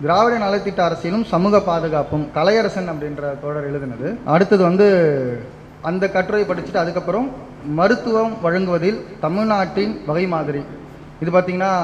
திராவிட நலத்திட்ட அரசியலும் சமூக பாதுகாப்பும் கலையரசன் அப்படின்ற தோழர் எழுதினது அடுத்தது வந்து அந்த கட்டுரையை படிச்சுட்டு அதுக்கப்புறம் மருத்துவம் வழங்குவதில் தமிழ்நாட்டின் வகை மாதிரி இது பார்த்தீங்கன்னா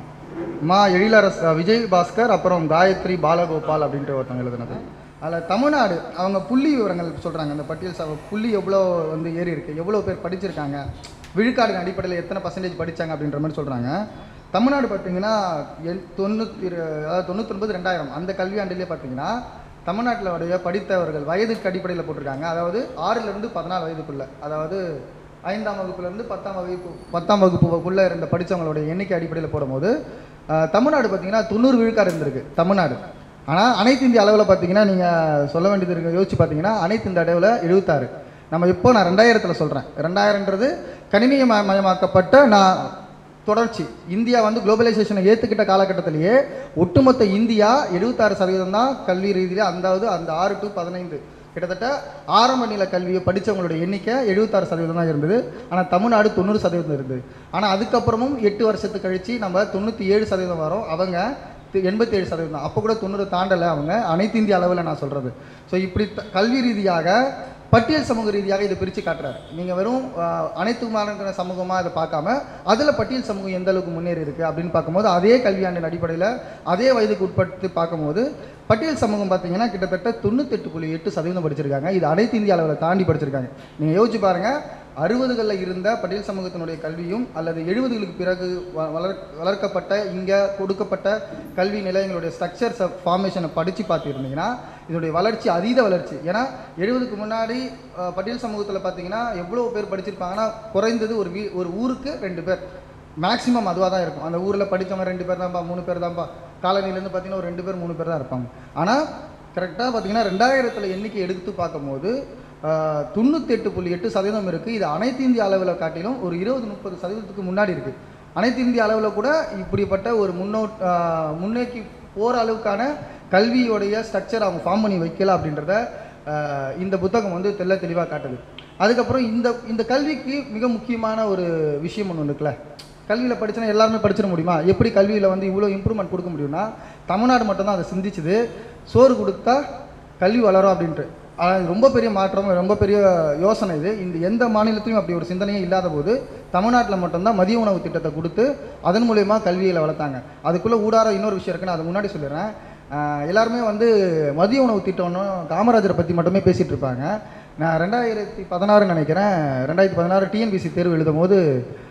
மா எழிலரசு விஜய் பாஸ்கர் அப்புறம் காயத்ரி பாலகோபால் அப்படின்ற ஒருத்தவங்க எழுதினது அதில் தமிழ்நாடு அவங்க புள்ளி விவரங்கள் சொல்கிறாங்க அந்த பட்டியல் ச புள்ளி எவ்வளோ வந்து ஏறி இருக்கு எவ்வளோ பேர் படிச்சிருக்காங்க விழுக்காடின் அடிப்படையில் எத்தனை பர்சன்டேஜ் படித்தாங்க அப்படின்ற மாதிரி சொல்கிறாங்க தமிழ்நாடு பார்த்தீங்கன்னா எண் தொண்ணூற்றி அதாவது தொண்ணூத்தொன்பது ரெண்டாயிரம் அந்த கல்வியாண்டிலே பார்த்தீங்கன்னா தமிழ்நாட்டில் உடைய படித்தவர்கள் வயதுக்கு அடிப்படையில் போட்டிருக்காங்க அதாவது ஆறிலிருந்து பதினாலு வயதுக்குள்ள அதாவது ஐந்தாம் வகுப்புலேருந்து பத்தாம் வகுப்பு பத்தாம் வகுப்புக்குள்ளே இருந்த படித்தவங்களுடைய எண்ணிக்கை அடிப்படையில் போடும்போது அஹ், தமிழ்நாடு பார்த்தீங்கன்னா தொண்ணூறு விழுக்காடு இருந்திருக்கு தமிழ்நாடு ஆனால் அனைத்து இந்திய அளவில் பார்த்தீங்கன்னா நீங்கள் சொல்ல வேண்டியது இருக்கு யோசிச்சு பார்த்தீங்கன்னா அனைத்து இந்திய அளவில் எழுபத்தாறு நம்ம இப்போ நான் ரெண்டாயிரத்தில் சொல்கிறேன் ரெண்டாயிரன்றது கணினிய ம- மயமாக்கப்பட்ட நான் தொடர்ச்சி இந்தியா வந்து குளோபலைசேஷனை ஏற்றுக்கிட்ட காலகட்டத்திலேயே ஒட்டுமொத்த இந்தியா எழுபத்தாறு சதவீதம் தான் கல்வி ரீதியில் அந்தாவது அந்த ஆறு டு பதினைந்து கிட்டத்தட்ட ஆரம்ப நில கல்வியை படித்தவங்களுடைய எண்ணிக்கை எழுபத்தாறு சதவீதம் தான் இருந்தது ஆனால் தமிழ்நாடு தொண்ணூறு சதவீதம் இருந்தது ஆனால் அதுக்கப்புறமும் எட்டு வருஷத்துக்கு கழிச்சு நம்ம தொண்ணூற்றி ஏழு சதவீதம் வரோம் அவங்க எண்பத்தி ஏழு சதவீதம் தான் அப்போ கூட தொண்ணூறு தாண்டலை அவங்க அனைத்து இந்திய அளவில் நான் சொல்கிறது ஸோ இப்படி த- கல்வி ரீதியாக பட்டியல் சமூக ரீதியாக இதை பிரித்து காட்டுறாரு நீங்கள் வெறும் ஆஹ், அனைத்து மாநில சமூகமாக இதை பார்க்காம அதில் பட்டியல் சமூகம் எந்த அளவுக்கு முன்னேறி இருக்குது அப்படின்னு பார்க்கும்போது அதே கல்வியாண்டின் அடிப்படையில் அதே வயதுக்கு உட்பட்டு பார்க்கும்போது பட்டியல் சமூகம் பார்த்தீங்கன்னா கிட்டத்தட்ட தொண்ணூத்தெட்டு புள்ளி எட்டு சதவீதம் படிச்சிருக்காங்க இது அனைத்து இந்திய அளவில் தாண்டி படிச்சிருக்காங்க நீங்கள் யோசிச்சு பாருங்கள் அறுபதுகளில் இருந்த பட்டியல் சமூகத்தினுடைய கல்வியும் அல்லது எழுபதுகளுக்கு பிறகு வ- வளர் வளர்க்கப்பட்ட இங்கே கொடுக்கப்பட்ட கல்வி நிலையங்களுடைய ஸ்ட்ரக்சர்ஸ் ஃபார்மேஷனை படித்து பார்த்துருந்தீங்கன்னா இதோடைய வளர்ச்சி அதீத வளர்ச்சி ஏன்னா எழுபதுக்கு முன்னாடி அஹ், பட்டியல் சமூகத்தில் பார்த்தீங்கன்னா எவ்வளோ பேர் படிச்சிருப்பாங்கன்னா குறைந்தது ஒரு வீ ஒரு ஊருக்கு ரெண்டு பேர் மேக்ஸிமம் அதுவாக தான் இருக்கும் அந்த ஊரில் படித்தவங்க ரெண்டு பேர் தான்ப்பா மூணு பேர் தான்ப்பா காலனிலேருந்து பார்த்தீங்கன்னா ஒரு ரெண்டு பேர் மூணு பேர் தான் இருப்பாங்க ஆனால் கரெக்டாக பார்த்தீங்கன்னா ரெண்டாயிரத்தில் எண்ணிக்கை எடுத்து பார்க்கும்போது ஆஹ், தொண்ணூத்தெட்டு புள்ளி எட்டு சதவீதம் இருக்குது இது அனைத்து இந்திய அளவில் காட்டிலும் ஒரு இருபது முப்பது சதவீதத்துக்கு முன்னாடி இருக்குது அனைத்து இந்திய அளவில் கூட இப்படிப்பட்ட ஒரு முன்னோ ஆஹ், முன்னோக்கி போகிற அளவுக்கான கல்வியோடைய ஸ்ட்ரக்சர் அவங்க ஃபார்ம் பண்ணி வைக்கல அப்படின்றத ஆஹ், இந்த புத்தகம் வந்து தெள்ள தெளிவாக காட்டுது அதுக்கப்புறம் இந்த இந்த கல்விக்கு மிக முக்கியமான ஒரு விஷயம் ஒன்று இருக்குல்ல கல்வியில் படிச்சனா எல்லாருமே படிச்சிட முடியுமா எப்படி கல்வியில் வந்து இவ்வளோ இம்ப்ரூவ்மெண்ட் கொடுக்க முடியும்னா தமிழ்நாடு மட்டும்தான் அதை சிந்திச்சுது சோறு கொடுத்தா கல்வி வளரும் அப்படின்ட்டு ஆனால் இது ரொம்ப பெரிய மாற்றம் ரொம்ப பெரிய யோசனை இது இந்த எந்த மாநிலத்திலும் அப்படி ஒரு சிந்தனையே இல்லாத போது தமிழ்நாட்டில் மட்டும்தான் மதிய உணவு திட்டத்தை கொடுத்து அதன் மூலயமா கல்வியில் வளர்த்தாங்க அதுக்குள்ளே ஊடார இன்னொரு விஷயம் இருக்குன்னு அதை முன்னாடி சொல்லிடுறேன் ஆஹ் எல்லாருமே வந்து மதிய உணவு திட்டம்னு காமராஜரை பற்றி மட்டுமே பேசிகிட்டு இருப்பாங்க நான் ரெண்டாயிரத்தி பதினாறு நினைக்கிறேன் ரெண்டாயிரத்தி பதினாறு டிஎன்பிசி தேர்வு எழுதும் போது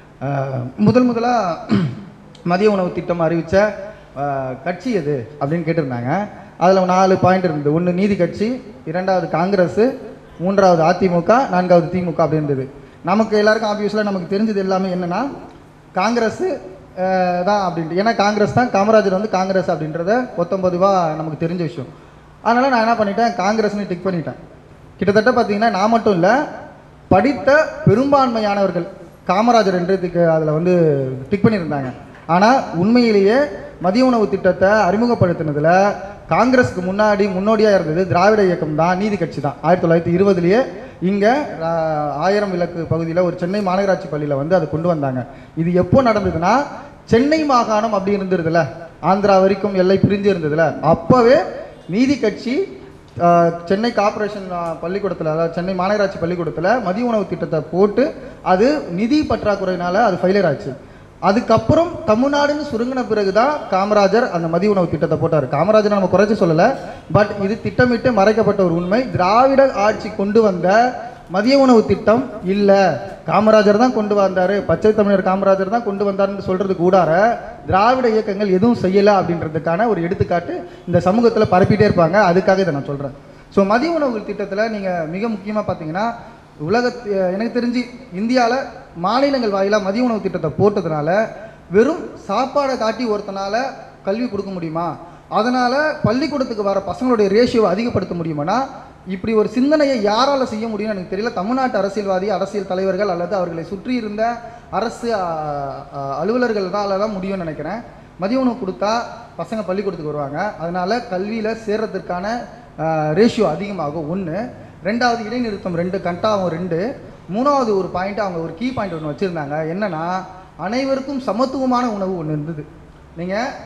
ஆஹ் முதல் முதலாக மதிய உணவு திட்டம் அறிவித்த கட்சி எது அப்படின்னு கேட்டிருந்தாங்க அதில் நாலு பாயிண்ட் இருந்தது ஒன்று நீதி கட்சி இரண்டாவது காங்கிரஸ் மூன்றாவது அதிமுக நான்காவது திமுக அப்படி இருந்தது நமக்கு எல்லாருக்கும் ஆப்வியஸில் நமக்கு தெரிஞ்சது எல்லாமே என்னென்னா காங்கிரஸ் அஹ், தான் அப்படின்ட்டு ஏன்னா காங்கிரஸ் தான் காமராஜர் வந்து காங்கிரஸ் அப்படின்றத பத்தொம்பதுவா நமக்கு தெரிஞ்ச விஷயம் அதனால் நான் என்ன பண்ணிட்டேன் காங்கிரஸ்னு டிக் பண்ணிட்டேன் கிட்டத்தட்ட பார்த்தீங்கன்னா நான் மட்டும் இல்லை படித்த பெரும்பான்மையானவர்கள் காமராஜர் என்றதுக்கு அதில் வந்து டிக் பண்ணியிருந்தாங்க ஆனால் உண்மையிலேயே மதிய உணவு திட்டத்தை அறிமுகப்படுத்தினதில் காங்கிரஸுக்கு முன்னாடி முன்னோடியாக இருந்தது திராவிட இயக்கம் தான் நீதி கட்சி தான் ஆயிரத்தி தொள்ளாயிரத்தி இருபதுலேயே இங்கே ஆயிரம் விளக்கு பகுதியில் ஒரு சென்னை மாநகராட்சி பள்ளியில் வந்து அதை கொண்டு வந்தாங்க இது எப்போ நடந்ததுன்னா சென்னை மாகாணம் அப்படி இருந்திருதுல ஆந்திரா வரைக்கும் எல்லை பிரிஞ்சு இருந்ததுல அப்போவே நீதி கட்சி ஆஹ், சென்னை கார்ப்பரேஷன் பள்ளிக்கூடத்தில் அதாவது சென்னை மாநகராட்சி பள்ளிக்கூடத்தில் மதிய உணவு திட்டத்தை போட்டு அது நிதி பற்றாக்குறையினால அது ஃபெயிலியர் ஆச்சு அதுக்கப்புறம் தமிழ்நாடுன்னு சுருங்கின பிறகு தான் காமராஜர் அந்த மதிய உணவு திட்டத்தை போட்டார் காமராஜர் நம்ம குறைச்சி சொல்லலை பட் இது திட்டமிட்டு மறைக்கப்பட்ட ஒரு உண்மை திராவிட ஆட்சி கொண்டு வந்த மதிய உணவு திட்டம் இல்லை காமராஜர் தான் கொண்டு வந்தார் பச்சை தமிழர் காமராஜர் தான் கொண்டு வந்தாருன்னு சொல்கிறதுக்கு கூடார திராவிட இயக்கங்கள் எதுவும் செய்யலை அப்படின்றதுக்கான ஒரு எடுத்துக்காட்டு இந்த சமூகத்தில் பரப்பிட்டே இருப்பாங்க அதுக்காக இதை நான் சொல்கிறேன் ஸோ மதிய உணவு திட்டத்தில் நீங்கள் மிக முக்கியமாக பார்த்தீங்கன்னா உலகத்து எனக்கு தெரிஞ்சு இந்தியாவில் மாநிலங்கள் வாயிலாக மதிய உணவு திட்டத்தை போட்டதுனால வெறும் சாப்பாடை காட்டி ஒருத்தனால கல்வி கொடுக்க முடியுமா அதனால் பள்ளிக்கூடத்துக்கு வர பசங்களுடைய ரேஷியோவை அதிகப்படுத்த முடியுமானா இப்படி ஒரு சிந்தனையை யாரால் செய்ய முடியும்னு எனக்கு தெரியல தமிழ்நாட்டு அரசியல்வாதி அரசியல் தலைவர்கள் அல்லது அவர்களை சுற்றி இருந்த அரசு ஆ, ஆ, அலுவலர்களால தான் முடியும்னு நினைக்கிறேன் மதிய உணவு கொடுத்தா பசங்க பள்ளிக்கூடத்துக்கு வருவாங்க அதனால் கல்வியில் சேர்றதுக்கான ரேஷியோ அதிகமாகும் ஒன்று ரெண்டாவது இடைநிறுத்தம் ரெண்டு கண்டாவும் ரெண்டு மூணாவது ஒரு பாயிண்ட் அவங்க ஒரு கீ பாயிண்ட் ஒன்று வச்சுருந்தாங்க என்னன்னா அனைவருக்கும் சமத்துவமான உணவு ஒன்று இருந்தது நீங்கள்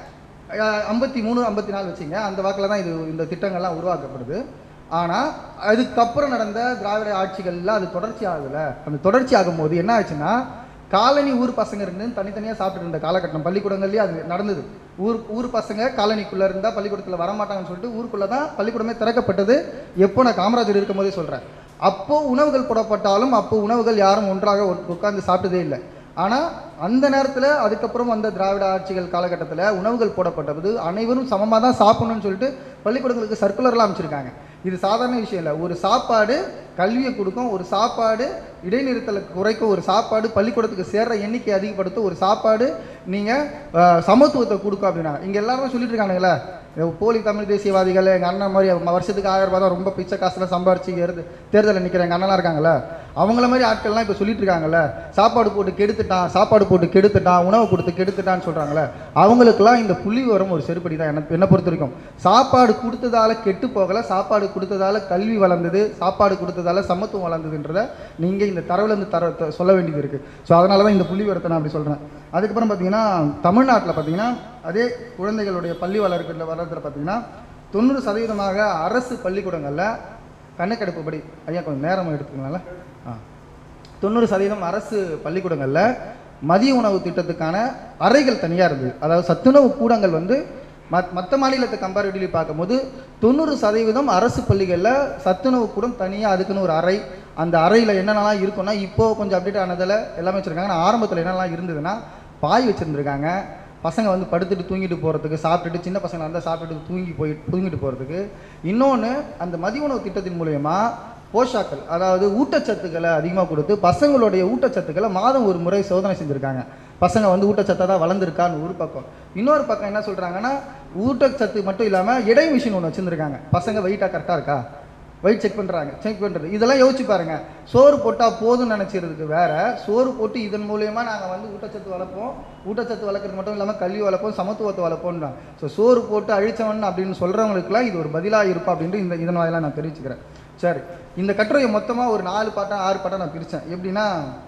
ஐம்பத்தி மூணு ஐம்பத்தி நாலு வச்சுங்க அந்த வாக்கில் தான் இது இந்த திட்டங்கள்லாம் உருவாக்கப்படுது ஆனால் அதுக்கப்புறம் நடந்த திராவிட ஆட்சிகள்ல அது தொடர்ச்சி ஆகுதுல அந்த தொடர்ச்சி ஆகும்போது என்ன ஆச்சுன்னா காலனி ஊர் பசங்க இருந்து தனித்தனியாக சாப்பிட்டு இருந்த காலகட்டம் பள்ளிக்கூடங்கள்லேயே அது நடந்தது ஊர் ஊர் பசங்க காலனிக்குள்ளே இருந்தால் பள்ளிக்கூடத்தில் வரமாட்டாங்கன்னு சொல்லிட்டு ஊருக்குள்ளே தான் பள்ளிக்கூடமே திறக்கப்பட்டது எப்போ நான் காமராஜர் இருக்கும் போதே சொல்கிறேன் அப்போ உணவுகள் போடப்பட்டாலும் அப்போ உணவுகள் யாரும் ஒன்றாக உட்கார்ந்து சாப்பிட்டதே இல்லை ஆனால் அந்த நேரத்தில் அதுக்கப்புறம் வந்த திராவிட ஆட்சிகள் காலகட்டத்தில் உணவுகள் போடப்பட்டது அனைவரும் சமமாக தான் சாப்பிடணும்னு சொல்லிட்டு பள்ளிக்கூடங்களுக்கு சர்க்குலர்லாம் அமைச்சிருக்காங்க இது சாதாரண விஷயம் இல்லை ஒரு சாப்பாடு கல்வியை கொடுக்கும் ஒரு சாப்பாடு இடைநிறுத்தலை குறைக்கும் ஒரு சாப்பாடு பள்ளிக்கூடத்துக்கு சேர்ற எண்ணிக்கை அதிகப்படுத்தும் ஒரு சாப்பாடு நீங்கள் சமத்துவத்தை கொடுக்கும் அப்படின்னா இங்கே எல்லாரும் சொல்லிட்டு இருக்கானுங்களே போலி தமிழ் தேசியவாதிகள் எங்கள் அண்ணன் மாதிரி ம- வருஷத்துக்கு ஆயிரம் ரூபாய் தான் ரொம்ப பிச்சை காசுலாம் சம்பாரிச்சு இங்க இருந்து தேர்தலில் நிற்கிற எங்கள் அண்ணலாம் இருக்காங்கல்ல அவங்கள மாதிரி ஆட்கள்லாம் இப்போ சொல்லிட்டு இருக்காங்கல்ல சாப்பாடு போட்டு கெடுத்துட்டான் சாப்பாடு போட்டு கெடுத்துட்டான் உணவு கொடுத்து கெடுத்துட்டான்னு சொல்கிறாங்களே அவங்களுக்கெல்லாம் இந்த புள்ளி வரும் ஒரு செருப்படி தான் என்ன என்ன பொறுத்த வரைக்கும் சாப்பாடு கொடுத்ததால கெட்டு போகலை சாப்பாடு கொடுத்ததால கல்வி வளர்ந்தது சாப்பாடு கொடுத்ததால சமத்துவம் வளர்ந்ததுன்றத நீங்கள் இந்த தரவுலேருந்து தர த- சொல்ல வேண்டியது இருக்குது ஸோ அதனால தான் இந்த புள்ளி வரத்தை நான் அப்படி சொல்கிறேன் அதுக்கப்புறம் பார்த்தீங்கன்னா தமிழ்நாட்டில் பார்த்தீங்கன்னா அதே குழந்தைகளுடைய பள்ளி வளர்க்கிற வளர்த்துல பார்த்தீங்கன்னா தொண்ணூறு சதவீதமாக அரசு பள்ளிக்கூடங்களில் கணக்கெடுப்புப்படி ஐயா கொஞ்சம் நேரம் எடுத்துக்கலாம்ல ஆ தொண்ணூறு சதவீதம் அரசு பள்ளிக்கூடங்களில் மதிய உணவு திட்டத்துக்கான அறைகள் தனியாக இருந்தது அதாவது சத்துணவு கூடங்கள் வந்து மத் மற்ற மாநிலத்தை கம்பேரிட்டிவ்லி பார்க்கும்போது தொண்ணூறு சதவீதம் அரசு பள்ளிகளில் சத்துணவு கூடம் தனியாக அதுக்குன்னு ஒரு அறை அந்த அறையில் என்னென்னலாம் இருக்குன்னா இப்போ கொஞ்சம் அப்டேட் ஆனதில் எல்லாமே வச்சுருக்காங்க ஆனால் ஆரம்பத்தில் என்னென்னலாம் இருந்ததுன்னா பாய் வச்சுருந்துருக்காங்க பசங்க வந்து படுத்துட்டு தூங்கிட்டு போகிறதுக்கு சாப்பிட்டுட்டு சின்ன பசங்க இருந்தால் சாப்பிட்டுட்டு தூங்கி போய் தூங்கிட்டு போகிறதுக்கு இன்னொன்று அந்த மதிய உணவு திட்டத்தின் மூலயமா போஷாக்கள் அதாவது ஊட்டச்சத்துக்களை அதிகமாக கொடுத்து பசங்களுடைய ஊட்டச்சத்துக்களை மாதம் ஒரு முறை சோதனை செஞ்சுருக்காங்க பசங்க வந்து ஊட்டச்சத்தை தான் வளர்ந்துருக்கான்னு ஒரு பக்கம் இன்னொரு பக்கம் என்ன சொல்கிறாங்கன்னா ஊட்டச்சத்து மட்டும் இல்லாமல் எடை மிஷின் ஒன்று வச்சுருந்துருக்காங்க பசங்க வெயிட்டாக கரெக்டாக இருக்கா வெயிட் செக் பண்ணுறாங்க செக் பண்ணுறது இதெல்லாம் யோசிச்சு பாருங்க சோறு போட்டால் போதும்னு நினச்சிறதுக்கு வேற சோறு போட்டு இதன் மூலயமா நாங்கள் வந்து ஊட்டச்சத்து வளர்ப்போம் ஊட்டச்சத்து வளர்க்குறது மட்டும் இல்லாமல் கல்வி வளர்ப்போம் சமத்துவத்தை வளர்ப்போம்ன்றாங்க ஸோ சோறு போட்டு அழிச்சவன் அப்படின்னு சொல்கிறவங்களுக்குலாம் இது ஒரு பதிலாக இருக்கும் அப்படின்ட்டு இந்த இதன் வாயிலாக நான் தெரிவிச்சுக்கிறேன் சரி இந்த கட்டுரையை மொத்தமாக ஒரு நாலு பாட்டா ஆறு பாட்டா நான் பிரித்தேன் எப்படின்னா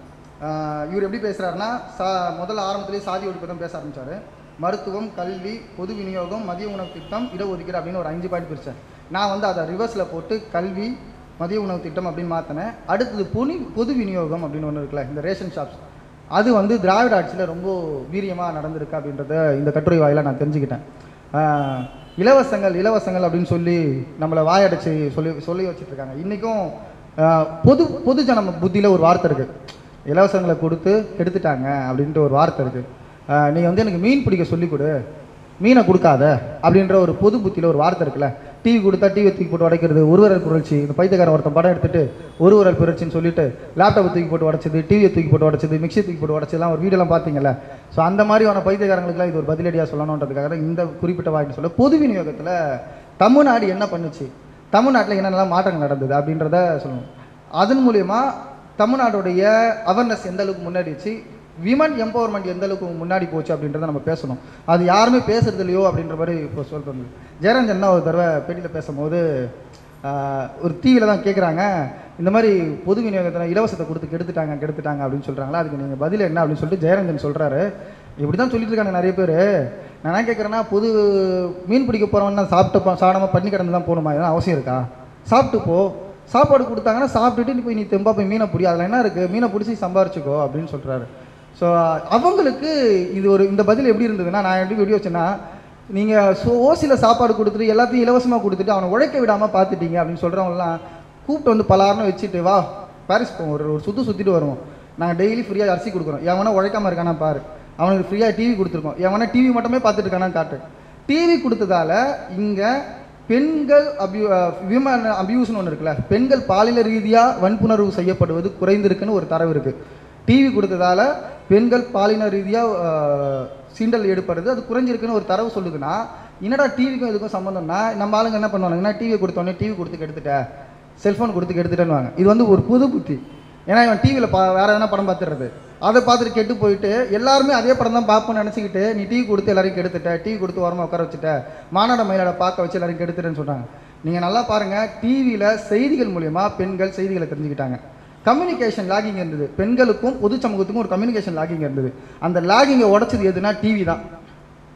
ஆஹ், இவர் எப்படி பேசுகிறாருன்னா சா முதல்ல ஆரம்பத்திலேயே சாதி ஒழிப்பு தான் பேச ஆரம்பிச்சாரு மருத்துவம் கல்வி பொது விநியோகம் மதிய உணவு திட்டம் இடஒதுக்கீடு அப்படின்னு ஒரு அஞ்சு பாயிண்ட் பிரித்தேன் நான் வந்து அதை ரிவர்ஸில் போட்டு கல்வி மதிய உணவு திட்டம் அப்படின்னு மாற்றினேன் அடுத்தது பொனி பொது விநியோகம் அப்படின்னு ஒன்று இருக்குல்ல இந்த ரேஷன் ஷாப்ஸ் அது வந்து திராவிட ஆட்சியில் ரொம்ப வீரியமாக நடந்திருக்கு அப்படின்றத இந்த கட்டுரை வாயிலாக நான் தெரிஞ்சுக்கிட்டேன் ஆஹ், இலவசங்கள் இலவசங்கள் அப்படின்னு சொல்லி நம்மளை வாயடைச்சு சொல்லி சொல்லி வச்சுட்டு இருக்காங்க இன்றைக்கும் பொது பொதுஜன புத்தியில் ஒரு வார்த்தை இருக்குது இலவசங்களை கொடுத்து கெடுத்துட்டாங்க அப்படின்ட்டு ஒரு வார்த்தை இருக்குது நீ வந்து எனக்கு மீன் பிடிக்க சொல்லிக் கொடு மீனை கொடுக்காத அப்படின்ற ஒரு பொது புத்தியில் ஒரு வார்த்தை இருக்குல்ல டிவி கொடுத்தா டிவி தூக்கி போட்டு உடைக்கிறது ஒருவரல் புரட்சி இந்த பைத்தியக்காரன் ஒருத்தன் படம் எடுத்துட்டு ஒருவரல் புரட்சின்னு சொல்லிட்டு லேப்டாப்பை தூக்கி போட்டு உடச்சது டிவியை தூக்கி போட்டு உடச்சது மிக்ஸி தூக்கி போட்டு உடச்சதுலாம் ஒரு வீடியோலாம் பார்த்தீங்கல்ல ஸோ அந்த மாதிரியான பைத்தியக்காரங்களுக்குலாம் இது ஒரு பதிலடியாக சொல்லணுன்றதுக்காக தான் இந்த குறிப்பிட்ட வாய்ப்பு சொல்ல பொது விநியோகத்தில் தமிழ்நாடு என்ன பண்ணுச்சு தமிழ்நாட்டில் என்னென்னலாம் மாற்றங்கள் நடந்தது அப்படின்றத சொல்லணும் அதன் மூலயமா தமிழ்நாட்டுடைய அவேர்னஸ் எந்த அளவுக்கு முன்னேறிச்சு விமன் எம்பவர்மெண்ட் எந்த அளவுக்கு முன்னாடி போச்சு அப்படின்றத நம்ம பேசணும் அது யாருமே பேசுறது இல்லையோ அப்படின்ற மாதிரி இப்போ சொல்கிறது ஜெயரஞ்சன் ஒரு தடவை பேட்டியில் பேசும்போது ஆஹ், ஒரு டிவியில் தான் கேட்குறாங்க இந்த மாதிரி பொது விநியோகத்தில் இலவசத்தை கொடுத்து கெடுத்துட்டாங்க கெடுத்துட்டாங்க அப்படின்னு சொல்கிறாங்களா அதுக்கு நீங்கள் பதில் என்ன அப்படின்னு சொல்லிட்டு ஜெயரஞ்சன் சொல்கிறாரு இப்படி தான் சொல்லிட்டு இருக்காங்க நிறைய பேர் நான் என்ன கேட்குறேன்னா பொது மீன் பிடிக்க போகிறவன் தான் சாப்பிட்டு சாடாமல் பண்ணி கிடந்து தான் போகணுமா இதெல்லாம் அவசியம் இருக்கா சாப்பிட்டு போ சாப்பாடு கொடுத்தாங்கன்னா சாப்பிட்டுட்டு நீ போய் நீ தெம்பா போய் மீனை பிடி அதில் என்ன இருக்குது மீனை பிடிச்சி சம்பாரிச்சுக்கோ அப்படின்னு சொல்கிறாரு ஸோ அவங்களுக்கு இது ஒரு இந்த பதில் எப்படி இருந்ததுன்னா நான் எப்படி வீடியோ வச்சேன்னா நீங்கள் சோ ஓசியில் சாப்பாடு கொடுத்துட்டு எல்லாத்தையும் இலவசமாக கொடுத்துட்டு அவனை உழைக்க விடாமல் பார்த்துட்டீங்க அப்படின்னு சொல்கிறவங்களாம் கூப்பிட்டு வந்து பலாருன்னு வச்சுட்டு வா பாரிஸ் போவோம் ஒரு ஒரு சுற்று சுற்றிட்டு வருவோம் நாங்கள் டெய்லி ஃப்ரீயாக அரிசி கொடுக்குறோம் எவனா உழைக்காம இருக்கானா பாரு அவனுக்கு ஃப்ரீயாக டிவி கொடுத்துருக்கோம் எவனா டிவி மட்டுமே பார்த்துட்டு இருக்கானா காட்டு டிவி கொடுத்ததால இங்கே பெண்கள் அபியூ விமன் அபியூஸ்னு ஒன்று இருக்குல்ல பெண்கள் பாலியல் ரீதியாக வன்புணர்வு செய்யப்படுவது குறைந்திருக்குன்னு ஒரு தரவு இருக்குது டிவி கொடுத்ததால பெண்கள் பாலின ரீதியாக சீண்டல் ஏற்படுது அது குறைஞ்சிருக்குன்னு ஒரு தரவு சொல்லுதுன்னா என்னடா டிவிக்கும் இதுக்கும் சம்மந்தம்னா நம்ம ஆளுங்க என்ன பண்ணுவாங்கன்னா டிவி கொடுத்தோன்னே டிவி கொடுத்து கெடுத்துட்ட செல்ஃபோன் கொடுத்து கெடுத்துட்டேன்னு இது வந்து ஒரு புது புத்தி ஏன்னா இவன் டிவியில் பா வேற எதனா படம் பார்த்துடுறது அதை பார்த்துட்டு கெட்டு போயிட்டு எல்லாருமே அதே படம் தான் பார்ப்போம்னு நினச்சிக்கிட்டு நீ டிவி கொடுத்து எல்லாரையும் கெடுத்துட்ட டிவி கொடுத்து ஓரமாக உட்கார வச்சுட்ட மாநாட மயிலாட பார்க்க வச்சு எல்லாரையும் கெடுத்துட்டேன்னு சொல்கிறாங்க நீங்கள் நல்லா பாருங்கள் டிவியில் செய்திகள் மூலயமா பெண்கள் செய்திகளை தெரிஞ்சுக்கிட்டாங்க கம்யூனிகேஷன் லாகிங் இருந்தது பெண்களுக்கும் பொது சமூகத்துக்கும் ஒரு கம்யூனிகேஷன் லாகிங் இருந்தது அந்த லாகிங்கை உடைச்சது எதுனா டிவி தான்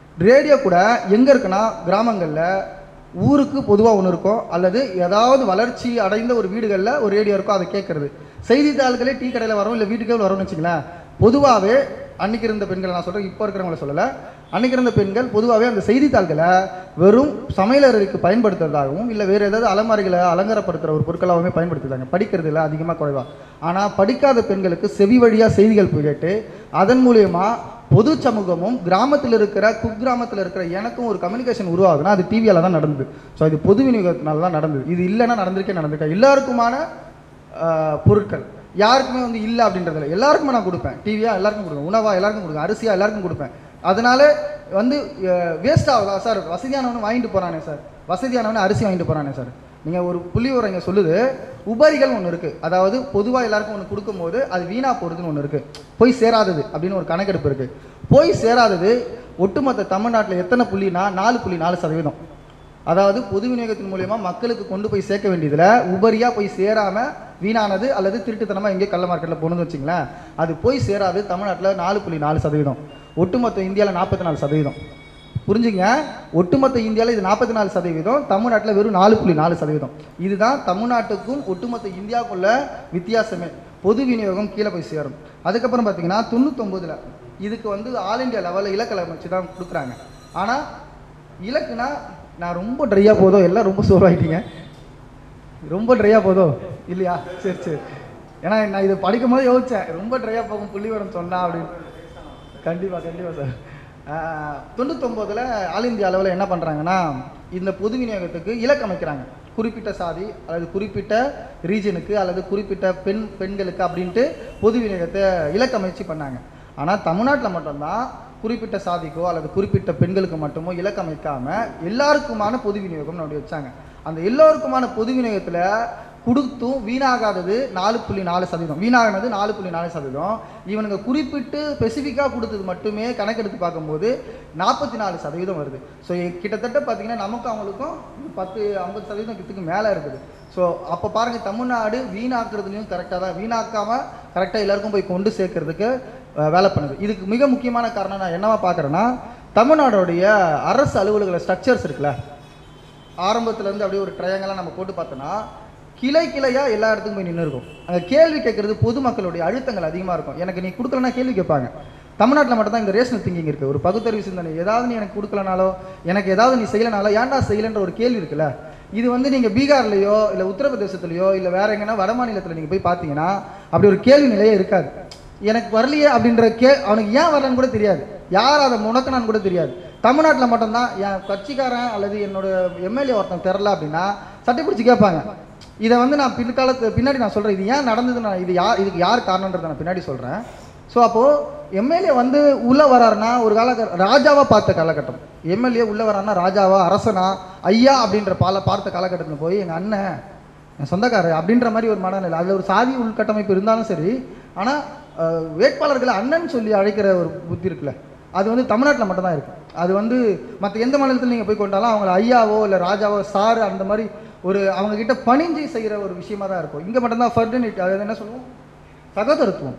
ரேடியோ கூட எங்கே இருக்குன்னா கிராமங்களில் ஊருக்கு பொதுவாக ஒன்று இருக்கும் அல்லது ஏதாவது வளர்ச்சி அடைந்த ஒரு வீடுகளில் ஒரு ரேடியோ இருக்கும் அதை கேட்குறது செய்தித்தாள்களே டீ கடையில் வரும் இல்லை வீட்டுக்கே வரும்னு வச்சுங்களேன் பொதுவாகவே அன்னைக்கு இருந்த பெண்கள் நான் சொல்கிறேன் இப்போ இருக்கிறவங்கள சொல்லலை அன்னைக்கு இருந்த பெண்கள் பொதுவாகவே அந்த செய்தித்தாள்களை வெறும் சமையலறைக்கு பயன்படுத்துறதாகவும் இல்லை வேறு ஏதாவது அலமாரிகளை அலங்காரப்படுத்துகிற ஒரு பொருட்களாகவுமே பயன்படுத்துறாங்க படிக்கிறதுல அதிகமாக குறைவா ஆனால் படிக்காத பெண்களுக்கு செவி வழியாக செய்திகள் போய் கேட்டு அதன் மூலியமா பொது சமூகமும் கிராமத்தில் இருக்கிற குக்கிராமத்தில் இருக்கிற எனக்கும் ஒரு கம்யூனிகேஷன் உருவாகுதுன்னா அது டிவியால தான் நடந்தது ஸோ இது பொது விநியோகத்தினால தான் நடந்தது இது இல்லைன்னா நடந்திருக்கே நடந்திருக்கா எல்லாருக்குமான ஆஹ், பொருட்கள் யாருக்குமே வந்து இல்லை அப்படின்றதுல எல்லாருக்குமே நான் கொடுப்பேன் டிவியா எல்லாருக்கும் கொடுப்பேன் உணவா எல்லாருக்கும் கொடுப்பேன் அரிசியா எல்லாருக்கும் கொடுப்பேன் அதனால வந்து வேஸ்ட் ஆகுதா சார் வசதியானவனு வாங்கிட்டு போறானே சார் வசதியானவனு அரிசி வாங்கிட்டு போறானே சார் நீங்கள் ஒரு புள்ளி விவரம் இங்கே சொல்லுது உபரிகள் ஒன்று இருக்குது அதாவது பொதுவாக எல்லாருக்கும் ஒன்று கொடுக்கும்போது அது வீணாக போகிறதுன்னு ஒன்று இருக்குது போய் சேராதது அப்படின்னு ஒரு கணக்கெடுப்பு இருக்குது போய் சேராதது ஒட்டுமொத்த தமிழ்நாட்டில் எத்தனை புள்ளினா நாலு புள்ளி நாலு சதவீதம் அதாவது பொது விநியோகத்தின் மூலியமா மக்களுக்கு கொண்டு போய் சேர்க்க வேண்டியதுல உபரியா போய் சேராம வீணானது அல்லது திருட்டுத்தனமா எங்கேயோ கள்ள மார்க்கெட்ல போகணும்னு வச்சுங்களேன் அது போய் சேராது தமிழ்நாட்டில் நாலு புள்ளி நாலு சதவீதம் ஒட்டுமொத்த இந்தியாவில் நாற்பத்தி நாலு சதவீதம் புரிஞ்சுங்க ஒட்டுமொத்த இந்தியாவில் இது நாற்பத்தி நாலு சதவீதம் தமிழ்நாட்டில் வெறும் நாலு புள்ளி நாலு சதவீதம் இதுதான் தமிழ்நாட்டுக்கும் ஒட்டுமொத்த இந்தியாவுக்குள்ள வித்தியாசமே பொது விநியோகம் கீழே போய் சேரும் அதுக்கப்புறம் பார்த்தீங்கன்னா தொண்ணூத்தொம்பதுல இதுக்கு வந்து ஆல் இந்தியா லெவலில் இலக்கலை வச்சு தான் கொடுக்குறாங்க ஆனால் இலக்குனா நான் ரொம்ப ட்ரையாக போதோ எல்லாம் ரொம்ப சோர்வாயிட்டீங்க ரொம்ப ட்ரையாக போதோ இல்லையா சரி சரி ஏன்னா நான் இதை படிக்கும் போது யோசிச்சேன் ரொம்ப ட்ரையாக போகும் புள்ளிவரம் சொன்னா அப்படின்னு கண்டிப்பாக கண்டிப்பாக சார் தொண்ணூத்தொம்போதில் ஆல் இந்தியா அளவில் என்ன பண்ணுறாங்கன்னா இந்த பொது விநியோகத்துக்கு இலக்கு அமைக்கிறாங்க குறிப்பிட்ட சாதி அல்லது குறிப்பிட்ட ரீஜனுக்கு அல்லது குறிப்பிட்ட பெண் பெண்களுக்கு அப்படின்ட்டு பொது விநியோகத்தை இலக்கு அமைச்சு பண்ணாங்க ஆனால் தமிழ்நாட்டில் மட்டும்தான் குறிப்பிட்ட சாதிக்கோ அல்லது குறிப்பிட்ட பெண்களுக்கு மட்டுமோ இலக்கு அமைக்காம எல்லாருக்குமான பொது விநியோகம் அப்படி வச்சாங்க அந்த எல்லோருக்குமான பொது விநியோகத்தில் கொடுத்தும் வீணாகாதது நாலு புள்ளி நாலு சதவீதம் வீணாகினது நாலு புள்ளி நாலு சதவீதம் இவனுங்க குறிப்பிட்டு ஸ்பெசிஃபிக்காக கொடுத்தது மட்டுமே கணக்கெடுத்து பார்க்கும்போது நாற்பத்தி நாலு சதவீதம் வருது ஸோ கிட்டத்தட்ட பார்த்தீங்கன்னா நமக்கும் அவங்களுக்கும் பத்து ஐம்பது சதவீதத்துக்கு மேலே இருக்குது ஸோ அப்போ பாருங்கள் தமிழ்நாடு வீணாக்குறதுலையும் கரெக்டாக தான் வீணாக்காமல் கரெக்டாக எல்லாருக்கும் போய் கொண்டு சேர்க்கறதுக்கு அஹ், வேலை பண்ணுது இதுக்கு மிக முக்கியமான காரணம் நான் என்னவா பார்க்குறேன்னா தமிழ்நாடுடைய அரசு அலுவலக ஸ்ட்ரக்சர்ஸ் இருக்குல்ல ஆரம்பத்துலேருந்து அப்படியே ஒரு ட்ரையாங்கெல்லாம் நம்ம போட்டு பார்த்தோன்னா கிளை கிளையா எல்லா இடத்துக்கும் போய் நின்று இருக்கும் அங்கே கேள்வி கேட்கறது பொதுமக்களுடைய அழுத்தங்கள் அதிகமாக இருக்கும் எனக்கு நீ கொடுக்கலனா கேள்வி கேட்பாங்க தமிழ்நாட்டில் மட்டும் தான் இந்த ரேஷனல் திங்கிங் இருக்குது ஒரு பகுத்தறிவு சிந்தனை ஏதாவது நீ எனக்கு கொடுக்கலனாலோ எனக்கு ஏதாவது நீ செய்யலனாலோ ஏன்டா செய்யலன்ற ஒரு கேள்வி இருக்குல்ல இது வந்து நீங்கள் பீகார்லையோ இல்லை உத்தரப்பிரதேசத்துலையோ இல்லை வேற எங்கன்னா வட மாநிலத்தில் நீங்கள் போய் பார்த்தீங்கன்னா அப்படி ஒரு கேள்வி நிலையே இருக்காது எனக்கு வரலையே அப்படின்ற கே அவனுக்கு ஏன் வரலன்னு கூட தெரியாது யார் அதை முடக்கினான்னு கூட தெரியாது தமிழ்நாட்டில் மட்டும்தான் என் கட்சிக்காரன் அல்லது என்னோட எம்எல்ஏ ஒருத்தன் தெரில அப்படின்னா சட்டை பிடிச்சி கேட்பாங்க இதை வந்து நான் பிற்காலத்து பின்னாடி நான் சொல்கிறேன் இது ஏன் நடந்தது நான் இது யார் இதுக்கு யார் காரணன்றதை நான் பின்னாடி சொல்கிறேன் ஸோ அப்போது எம்எல்ஏ வந்து உள்ளே வராருன்னா ஒரு கால ராஜாவாக பார்த்த காலகட்டம் எம்எல்ஏ உள்ளே வராருன்னா ராஜாவா அரசனா ஐயா அப்படின்ற பால பார்த்த காலகட்டத்தில் போய் எங்கள் அண்ணன் என் சொந்தக்காரர் அப்படின்ற மாதிரி ஒரு மனநிலை அதில் ஒரு சாதி உள்கட்டமைப்பு இருந்தாலும் சரி ஆனால் வேட்பாளர்களை அண்ணன் சொல்லி அழைக்கிற ஒரு புத்தி இருக்குல்ல அது வந்து தமிழ்நாட்டில் மட்டும்தான் இருக்கு அது வந்து மற்ற எந்த மாநிலத்தில் நீங்கள் போய் கொண்டாலும் அவங்கள ஐயாவோ இல்லை ராஜாவோ சார் அந்த மாதிரி ஒரு அவங்க கிட்ட பணிஞ்சு செய்கிற ஒரு விஷயமா தான் இருக்கும் இங்கே மட்டும்தான் ஃபர்டினிட்டி அது என்ன சொல்லுவோம் சகோதரத்துவம்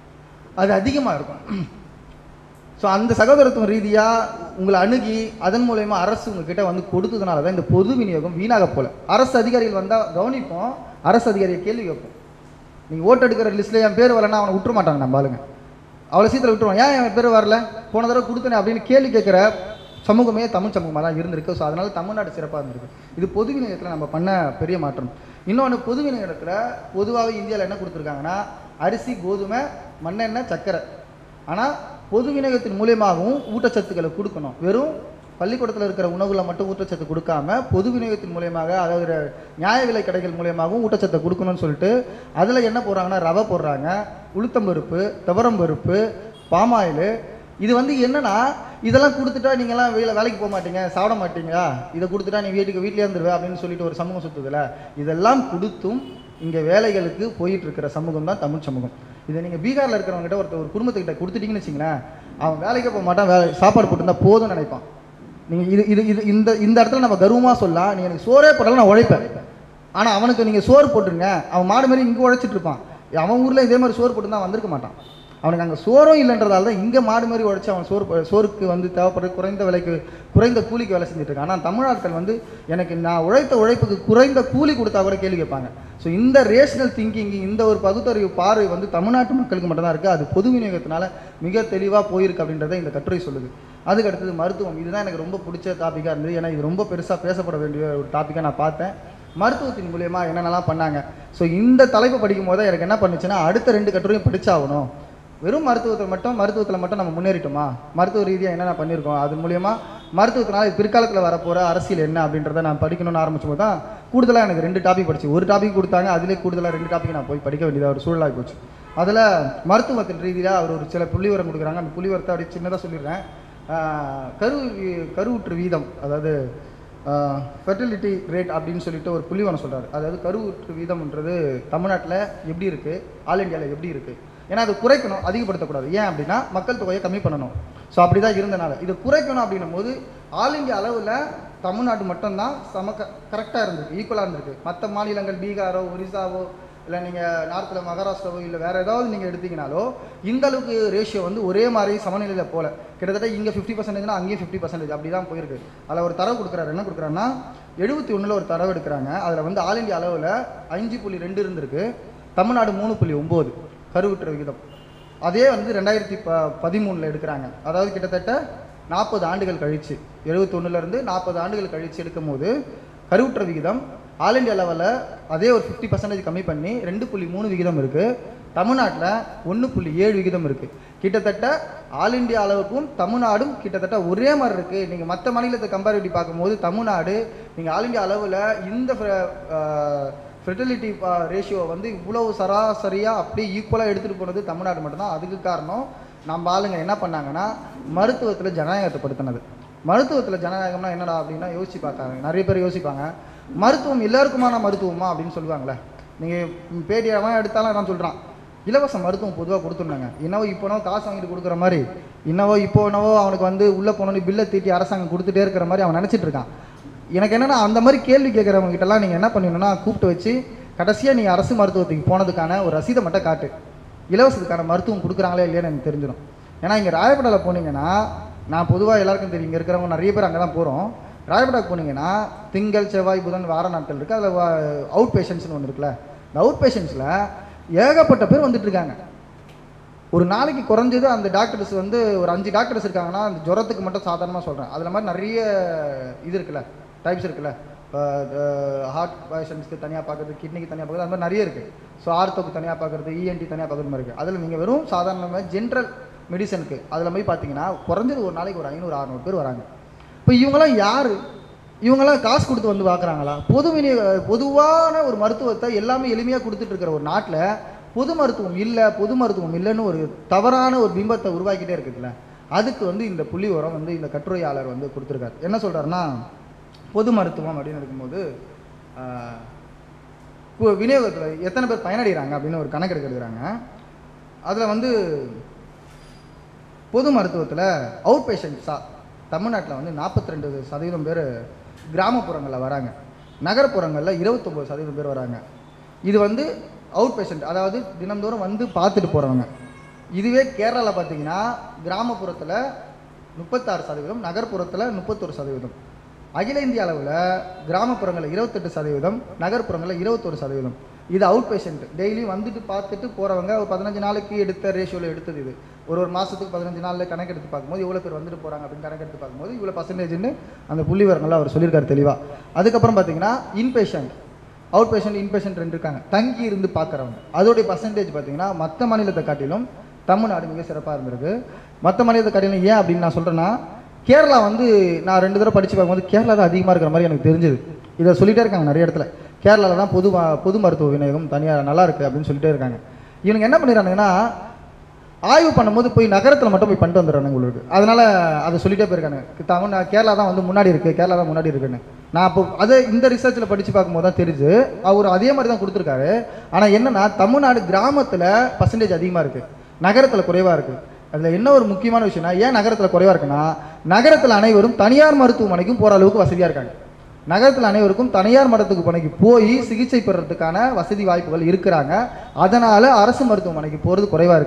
அது அதிகமாக இருக்கும் ஸோ அந்த சகோதரத்துவம் ரீதியாக உங்களை அணுகி அதன் மூலயமா அரசு உங்ககிட்ட வந்து கொடுத்ததுனால தான் இந்த பொது விநியோகம் வீணாக போல அரசு அதிகாரிகள் வந்தால் கவனிப்போம் அரசு அதிகாரியை கேள்வி கேட்போம் நீங்கள் ஓட்டு எடுக்கிற லிஸ்ட்டில் என் பேர் வரலன்னா அவனை விட்டுற மாட்டாங்க நம்ம ஆளுங்க அவ்வளோ சீக்கிரம் விட்டுருவான் ஏன் என் பேர் வரல போன தடவை கொடுத்தனே அப்படின்னு கேள்வி கேட்குற சமூகமே தமிழ் சமூகமாக தான் இருந்திருக்கு ஸோ அதனால தமிழ்நாடு சிறப்பாக இருந்திருக்கு இது பொது விநியோகத்தில் நம்ம பண்ண பெரிய மாற்றம் இன்னொன்று பொது விநியோகத்தில் பொதுவாகவே இந்தியாவில் என்ன கொடுத்துருக்காங்கன்னா அரிசி கோதுமை மண்ணெண்ணெய் சர்க்கரை ஆனால் பொது விநியோகத்தின் மூலியமாகவும் ஊட்டச்சத்துக்களை கொடுக்கணும் வெறும் பள்ளிக்கூடத்தில் இருக்கிற உணவுல மட்டும் ஊட்டச்சத்து கொடுக்காம பொது விநியோகத்தின் மூலியமாக அதாவது நியாய விலை கடைகள் மூலியமாகவும் ஊட்டச்சத்தை கொடுக்கணும்னு சொல்லிட்டு அதில் என்ன போடுறாங்கன்னா ரவை போடுறாங்க உளுத்தம்பருப்பு துவரம்பருப்பு பாமாயில் இது வந்து என்னன்னா இதெல்லாம் கொடுத்துட்டா நீங்களாம் வேலை வேலைக்கு போக மாட்டீங்க சாப்பிட மாட்டீங்களா இதை கொடுத்துட்டா நீ வீட்டுக்கு வீட்டிலே இருந்துருவே அப்படின்னு சொல்லிட்டு ஒரு சமூகம் சுத்துதுல இதெல்லாம் கொடுத்தும் இங்கே வேலைகளுக்கு போயிட்டு இருக்கிற சமூகம் தான் தமிழ் சமூகம் இதை நீங்கள் பீகாரில் இருக்கிறவங்க கிட்ட ஒருத்தர் ஒரு குடும்பத்துக்கிட்ட கொடுத்துட்டீங்கன்னு வச்சிங்களேன் அவன் வேலைக்கே போக மாட்டான் வேலை சாப்பாடு போட்டுருந்தா போதும்னு நினைப்பான் நீங்கள் இது இது இது இந்த இந்த இடத்துல நம்ம கர்வமாக சொல்லலாம் நீ எனக்கு சோறே போட்டாலும் நான் உழைப்பேன் ஆனால் அவனுக்கு நீங்கள் சோறு போட்டுருங்க அவன் மாடு மாதிரி இங்கே உழைச்சிட்டு இருப்பான் அவன் ஊரில் இதே மாதிரி சோறு போட்டுருந்தா வந்திருக்க மாட்டான் அவனுக்கு அங்கே சோறும் இல்லைன்றதால தான் இங்கே மாடு மாதிரி உழைச்சி அவன் சோறு சோறுக்கு வந்து தேவைப்படுற குறைந்த விலைக்கு குறைந்த கூலிக்கு வேலை செஞ்சுட்டு இருக்கான் ஆனால் தமிழ்நாட்கள் வந்து எனக்கு நான் உழைத்த உழைப்புக்கு குறைந்த கூலி கொடுத்தா கூட கேள்வி கேட்பாங்க ஸோ இந்த ரேஷனல் திங்கிங் இந்த ஒரு பகுத்தறிவு பார்வை வந்து தமிழ்நாட்டு மக்களுக்கு மட்டும்தான் இருக்குது அது பொது விநியோகத்தினால மிக தெளிவாக போயிருக்கு அப்படின்றத இந்த கட்டுரை சொல்லுது அதுக்கு அடுத்தது மருத்துவம் இதுதான் எனக்கு ரொம்ப பிடிச்ச டாப்பிக்காக இருந்தது ஏன்னா இது ரொம்ப பெருசாக பேசப்பட வேண்டிய ஒரு டாப்பிக்காக நான் பார்த்தேன் மருத்துவத்தின் மூலியமா என்னென்னலாம் பண்ணாங்க ஸோ இந்த தலைப்பு படிக்கும் போது எனக்கு என்ன பண்ணுச்சுன்னா அடுத்த ரெண்டு கட்டுரையும் படிச்சாகணும் வெறும் மருத்துவத்தை மட்டும் மருத்துவத்தில் மட்டும் நம்ம முன்னேறிட்டோமா மருத்துவ ரீதியாக என்னென்ன பண்ணியிருக்கோம் அது மூலியமா மருத்துவத்தினால பிற்காலத்தில் வரப்போகிற அரசியல் என்ன அப்படின்றத நான் படிக்கணும்னு ஆரம்பிச்சும் போது தான் கூடுதலாக எனக்கு ரெண்டு டாபிக் படிச்சு ஒரு டாபிக் கொடுத்தாங்க அதிலே கூடுதலாக ரெண்டு டாபிக் நான் போய் படிக்க வேண்டியதாக ஒரு சூழலாகி போச்சு அதில் மருத்துவத்தின் ரீதியாக அவர் ஒரு சில புள்ளிவரம் கொடுக்குறாங்க அந்த புள்ளிவரத்தை அப்படியே சின்னதாக சொல்லிடுறேன் ஆஹ் கரு வீ- கருவுற்று வீதம் அதாவது ஃபெர்டிலிட்டி ரேட் அப்படின்னு சொல்லிட்டு ஒரு புள்ளிவரம் சொல்றாரு அதாவது கருவுற்று வீதம்ன்றது தமிழ்நாட்டில் எப்படி இருக்குது ஆல் இந்தியாவில் எப்படி இருக்குது ஏன்னா அது குறைக்கணும் அதிகப்படுத்தக்கூடாது ஏன் அப்படின்னா மக்கள் தொகையை கம்மி பண்ணணும் ஸோ அப்படி தான் இருந்தனால இது குறைக்கணும் அப்படின்னும் போது ஆல் இந்தியா அளவில் தமிழ்நாடு மட்டும்தான் சம கரெக்டாக இருந்திருக்கு ஈக்குவலாக இருந்திருக்கு மற்ற மாநிலங்கள் பீகாரோ ஒரிசாவோ இல்லை நீங்கள் நார்த்தில் மகாராஷ்டிராவோ இல்லை வேறு ஏதாவது நீங்கள் எடுத்தீங்கனாலோ இந்த அளவுக்கு ரேஷியோ வந்து ஒரே மாதிரி சமநிலையில் போல கிட்டத்தட்ட இங்கே ஃபிஃப்டி பர்சன்டேஜ்னா அங்கேயும் ஃபிஃப்டி பர்சன்டேஜ் அப்படி தான் போயிருக்கு அதில் ஒரு தரவு கொடுக்குறாரு என்ன கொடுக்குறாருன்னா எழுபத்தி ஒன்றில் ஒரு தரவு எடுக்கிறாங்க அதில் வந்து ஆல் இந்தியா அளவில் அஞ்சு புள்ளி ரெண்டு இருந்திருக்கு தமிழ்நாடு மூணு புள்ளி ஒம்பது கருவுற்ற விகிதம் அதே வந்து ரெண்டாயிரத்தி ப பதிமூணில் எடுக்கிறாங்க அதாவது கிட்டத்தட்ட நாற்பது ஆண்டுகள் கழிச்சு எழுபத்தொன்னுலேருந்து நாற்பது ஆண்டுகள் கழிச்சு எடுக்கும்போது கருவுற்ற விகிதம் ஆல் இந்தியா லெவலில் அதே ஒரு ஃபிஃப்டி பர்சன்டேஜ் கம்மி பண்ணி ரெண்டு புள்ளி மூணு விகிதம் இருக்குது தமிழ்நாட்டில் ஒன்று புள்ளி ஏழு விகிதம் இருக்குது கிட்டத்தட்ட ஆல் இந்தியா அளவுக்கும் தமிழ்நாடும் கிட்டத்தட்ட ஒரே மாதிரி இருக்குது நீங்கள் மற்ற மாநிலத்தை கம்பேரிட்டி பார்க்கும்போது தமிழ்நாடு நீங்கள் ஆல் இந்தியா அளவில் இந்த ஃபெர்டிலிட்டி ரேஷியோ வந்து இவ்வளவு சராசரியாக அப்படியே ஈக்குவலாக எடுத்துகிட்டு போனது தமிழ்நாடு மட்டும்தான் அதுக்கு காரணம் நம்ம ஆளுங்க என்ன பண்ணாங்கன்னா மருத்துவத்தில் ஜனநாயகத்தை படுத்தினது மருத்துவத்தில் ஜனநாயகம்னா என்னடா அப்படின்னா யோசிச்சு பார்த்தாங்க நிறைய பேர் யோசிப்பாங்க மருத்துவம் எல்லாருக்குமான மருத்துவமா அப்படின்னு சொல்லுவாங்களே நீங்கள் பேட்டி அவன் எடுத்தாலும் நான் சொல்கிறான் இலவச மருத்துவம் பொதுவாக கொடுத்துருந்தாங்க என்னவோ இப்போனோ காசு வாங்கிட்டு கொடுக்குற மாதிரி என்னவோ இப்போ என்னவோ அவனுக்கு வந்து உள்ளே போனோன்னு பில்லை தீட்டி அரசாங்கம் கொடுத்துட்டே இருக்கிற மாதிரி அவன் நினச்சிட்டு இருக்கான் எனக்கு என்னன்னா அந்த மாதிரி கேள்வி கேட்குறவங்க கிட்டலாம் நீங்கள் என்ன பண்ணணும்னா கூப்பிட்டு வச்சு கடைசியாக நீ அரசு மருத்துவத்துக்கு போனதுக்கான ஒரு ரசீதை மட்டும் காட்டு இலவசத்துக்கான மருத்துவம் கொடுக்குறாங்களே இல்லையான்னு எனக்கு தெரிஞ்சிடும் ஏன்னா இங்கே ராயப்படாவில் போனீங்கன்னா நான் பொதுவாக எல்லாருக்கும் தெரியும் இங்கே இருக்கிறவங்க நிறைய பேர் அங்கே தான் போகிறோம் ராயப்படாக்கு போனீங்கன்னா திங்கள் செவ்வாய் புதன் வார நாட்கள் இருக்குது அதில் அவுட் பேஷண்ட்ஸ்னு ஒன்று இருக்குல்ல இந்த அவுட் பேஷண்ட்ஸில் ஏகப்பட்ட பேர் வந்துட்டு இருக்காங்க ஒரு நாளைக்கு குறைஞ்சது அந்த டாக்டர்ஸ் வந்து ஒரு அஞ்சு டாக்டர்ஸ் இருக்காங்கன்னா அந்த ஜுரத்துக்கு மட்டும் சாதாரணமாக சொல்கிறேன் அதில் மாதிரி நிறைய இது இருக்குல்ல டைப்ஸ் இருக்குல்ல ஹார்ட் பேஷண்ட்ஸ்க்கு தனியாக பார்க்குறது கிட்னிக்கு தனியாக பார்க்குறது அந்த மாதிரி நிறைய இருக்குது ஸோ ஆர்த்தோக்கு தனியாக பார்க்குறது இஎன்டி தனியாக பார்க்குறது மாதிரி இருக்குது அதில் நீங்கள் வெறும் சாதாரணமாக ஜென்ரல் மெடிசனுக்கு அதில் போய் பார்த்தீங்கன்னா குறைஞ்சது ஒரு நாளைக்கு ஒரு ஐநூறு அறநூறு பேர் வராங்க இப்போ இவங்கெல்லாம் யார் இவங்கெல்லாம் காசு கொடுத்து வந்து பார்க்குறாங்களா பொது விநியோக பொதுவான ஒரு மருத்துவத்தை எல்லாமே எளிமையாக கொடுத்துட்டு இருக்கிற ஒரு நாட்டில் பொது மருத்துவம் இல்லை பொது மருத்துவம் இல்லைன்னு ஒரு தவறான ஒரு பிம்பத்தை உருவாக்கிட்டே இருக்குதுல்ல அதுக்கு வந்து இந்த புள்ளி உரம் வந்து இந்த கட்டுரையாளர் வந்து கொடுத்துருக்காரு என்ன சொல்கிறாருன்னா பொது மருத்துவம் அப்படின்னு இருக்கும்போது ஆஹ், கு- விநியோகத்தில் எத்தனை பேர் பயனடைகிறாங்க அப்படின்னு ஒரு கணக்கு எடுக்கிறாங்க அதில் வந்து பொது மருத்துவத்தில் அவுட் பேஷண்ட்ஸாக தமிழ்நாட்டில் வந்து நாற்பத்தி ரெண்டு சதவீதம் பேர் கிராமப்புறங்களில் வராங்க நகரப்புறங்களில் இருபத்தொம்போது சதவீதம் பேர் வராங்க இது வந்து அவுட் பேஷண்ட் அதாவது தினந்தோறும் வந்து பார்த்துட்டு போகிறவங்க இதுவே கேரளாவில் பார்த்தீங்கன்னா கிராமப்புறத்தில் முப்பத்தாறு சதவீதம் நகர்ப்புறத்தில் முப்பத்தொரு சதவீதம் அகில இந்திய அளவில் கிராமப்புறங்களில் இருபத்தெட்டு சதவீதம் நகர்ப்புறங்களில் இருபத்தொரு சதவீதம் இது அவுட் பேஷண்ட் டெய்லி வந்துட்டு பார்த்துட்டு போகிறவங்க ஒரு பதினஞ்சு நாளைக்கு எடுத்த ரேஷியோவில் எடுத்தது இது ஒரு ஒரு மாதத்துக்கு பதினஞ்சு நாளில் கணக்கு எடுத்து பார்க்கும்போது இவ்வளோ பேர் வந்துட்டு போகிறாங்க அப்படின்னு கணக்கு எடுத்து பார்க்கும்போது இவ்வளோ பர்சன்டேஜ்னு அந்த புள்ளி விவரங்களை அவர் சொல்லியிருக்காரு தெளிவாக அதுக்கப்புறம் பார்த்தீங்கன்னா இன்பேஷண்ட் அவுட் பேஷண்ட் இன்பேஷண்ட் ரெண்டு இருக்காங்க தங்கி இருந்து பார்க்குறவங்க அதோடைய பர்சன்டேஜ் பார்த்தீங்கன்னா மற்ற மாநிலத்தை காட்டிலும் தமிழ்நாடு மிக சிறப்பாக இருந்திருக்கு மற்ற மாநிலத்தை காட்டிலும் ஏன் அப்படின்னு நான் சொல்கிறேன்னா கேரளா வந்து நான் ரெண்டு தடவை படித்து பார்க்கும்போது கேரளா தான் அதிகமாக இருக்கிற மாதிரி எனக்கு தெரிஞ்சது இதை சொல்லிட்டே இருக்காங்க நிறைய இடத்துல கேரளாவில் தான் பொது ம- பொது மருத்துவ விநியோகம் தனியாக நல்லா இருக்குது அப்படின்னு சொல்லிட்டே இருக்காங்க இவனுங்க என்ன பண்ணிடுறானுங்கன்னா ஆய்வு பண்ணும்போது போய் நகரத்தில் மட்டும் போய் பண்ணிட்டு வந்துடுறானுங்க உங்களுக்கு அதனால் அதை சொல்லிட்டே போயிருக்காங்க தமிழ் கேரளா தான் வந்து முன்னாடி இருக்குது கேரளா தான் முன்னாடி இருக்குன்னு நான் அப்போ அதை இந்த ரிசர்ச்சில் படித்து பார்க்கும்போது தான் தெரிஞ்சு அவர் அதே மாதிரி தான் கொடுத்துருக்காரு ஆனால் என்னன்னா தமிழ்நாடு கிராமத்தில் பர்சன்டேஜ் அதிகமாக இருக்குது நகரத்தில் குறைவாக இருக்குது அதில் என்ன ஒரு முக்கியமான விஷயம்னா ஏன் நகரத்தில் குறைவாக இருக்குன்னா நகரத்தில் அனைவரும் தனியார் மருத்துவமனைக்கும் போகிற அளவுக்கு வசதியாக இருக்காங்க நகரத்தில் அனைவருக்கும் தனியார் மருத்துவ மனைக்கு போய் சிகிச்சை பெறறதுக்கான வசதி வாய்ப்புகள் இருக்கிறாங்க அதனால் அரசு மருத்துவமனைக்கு போகிறது குறைவாக இருக்குது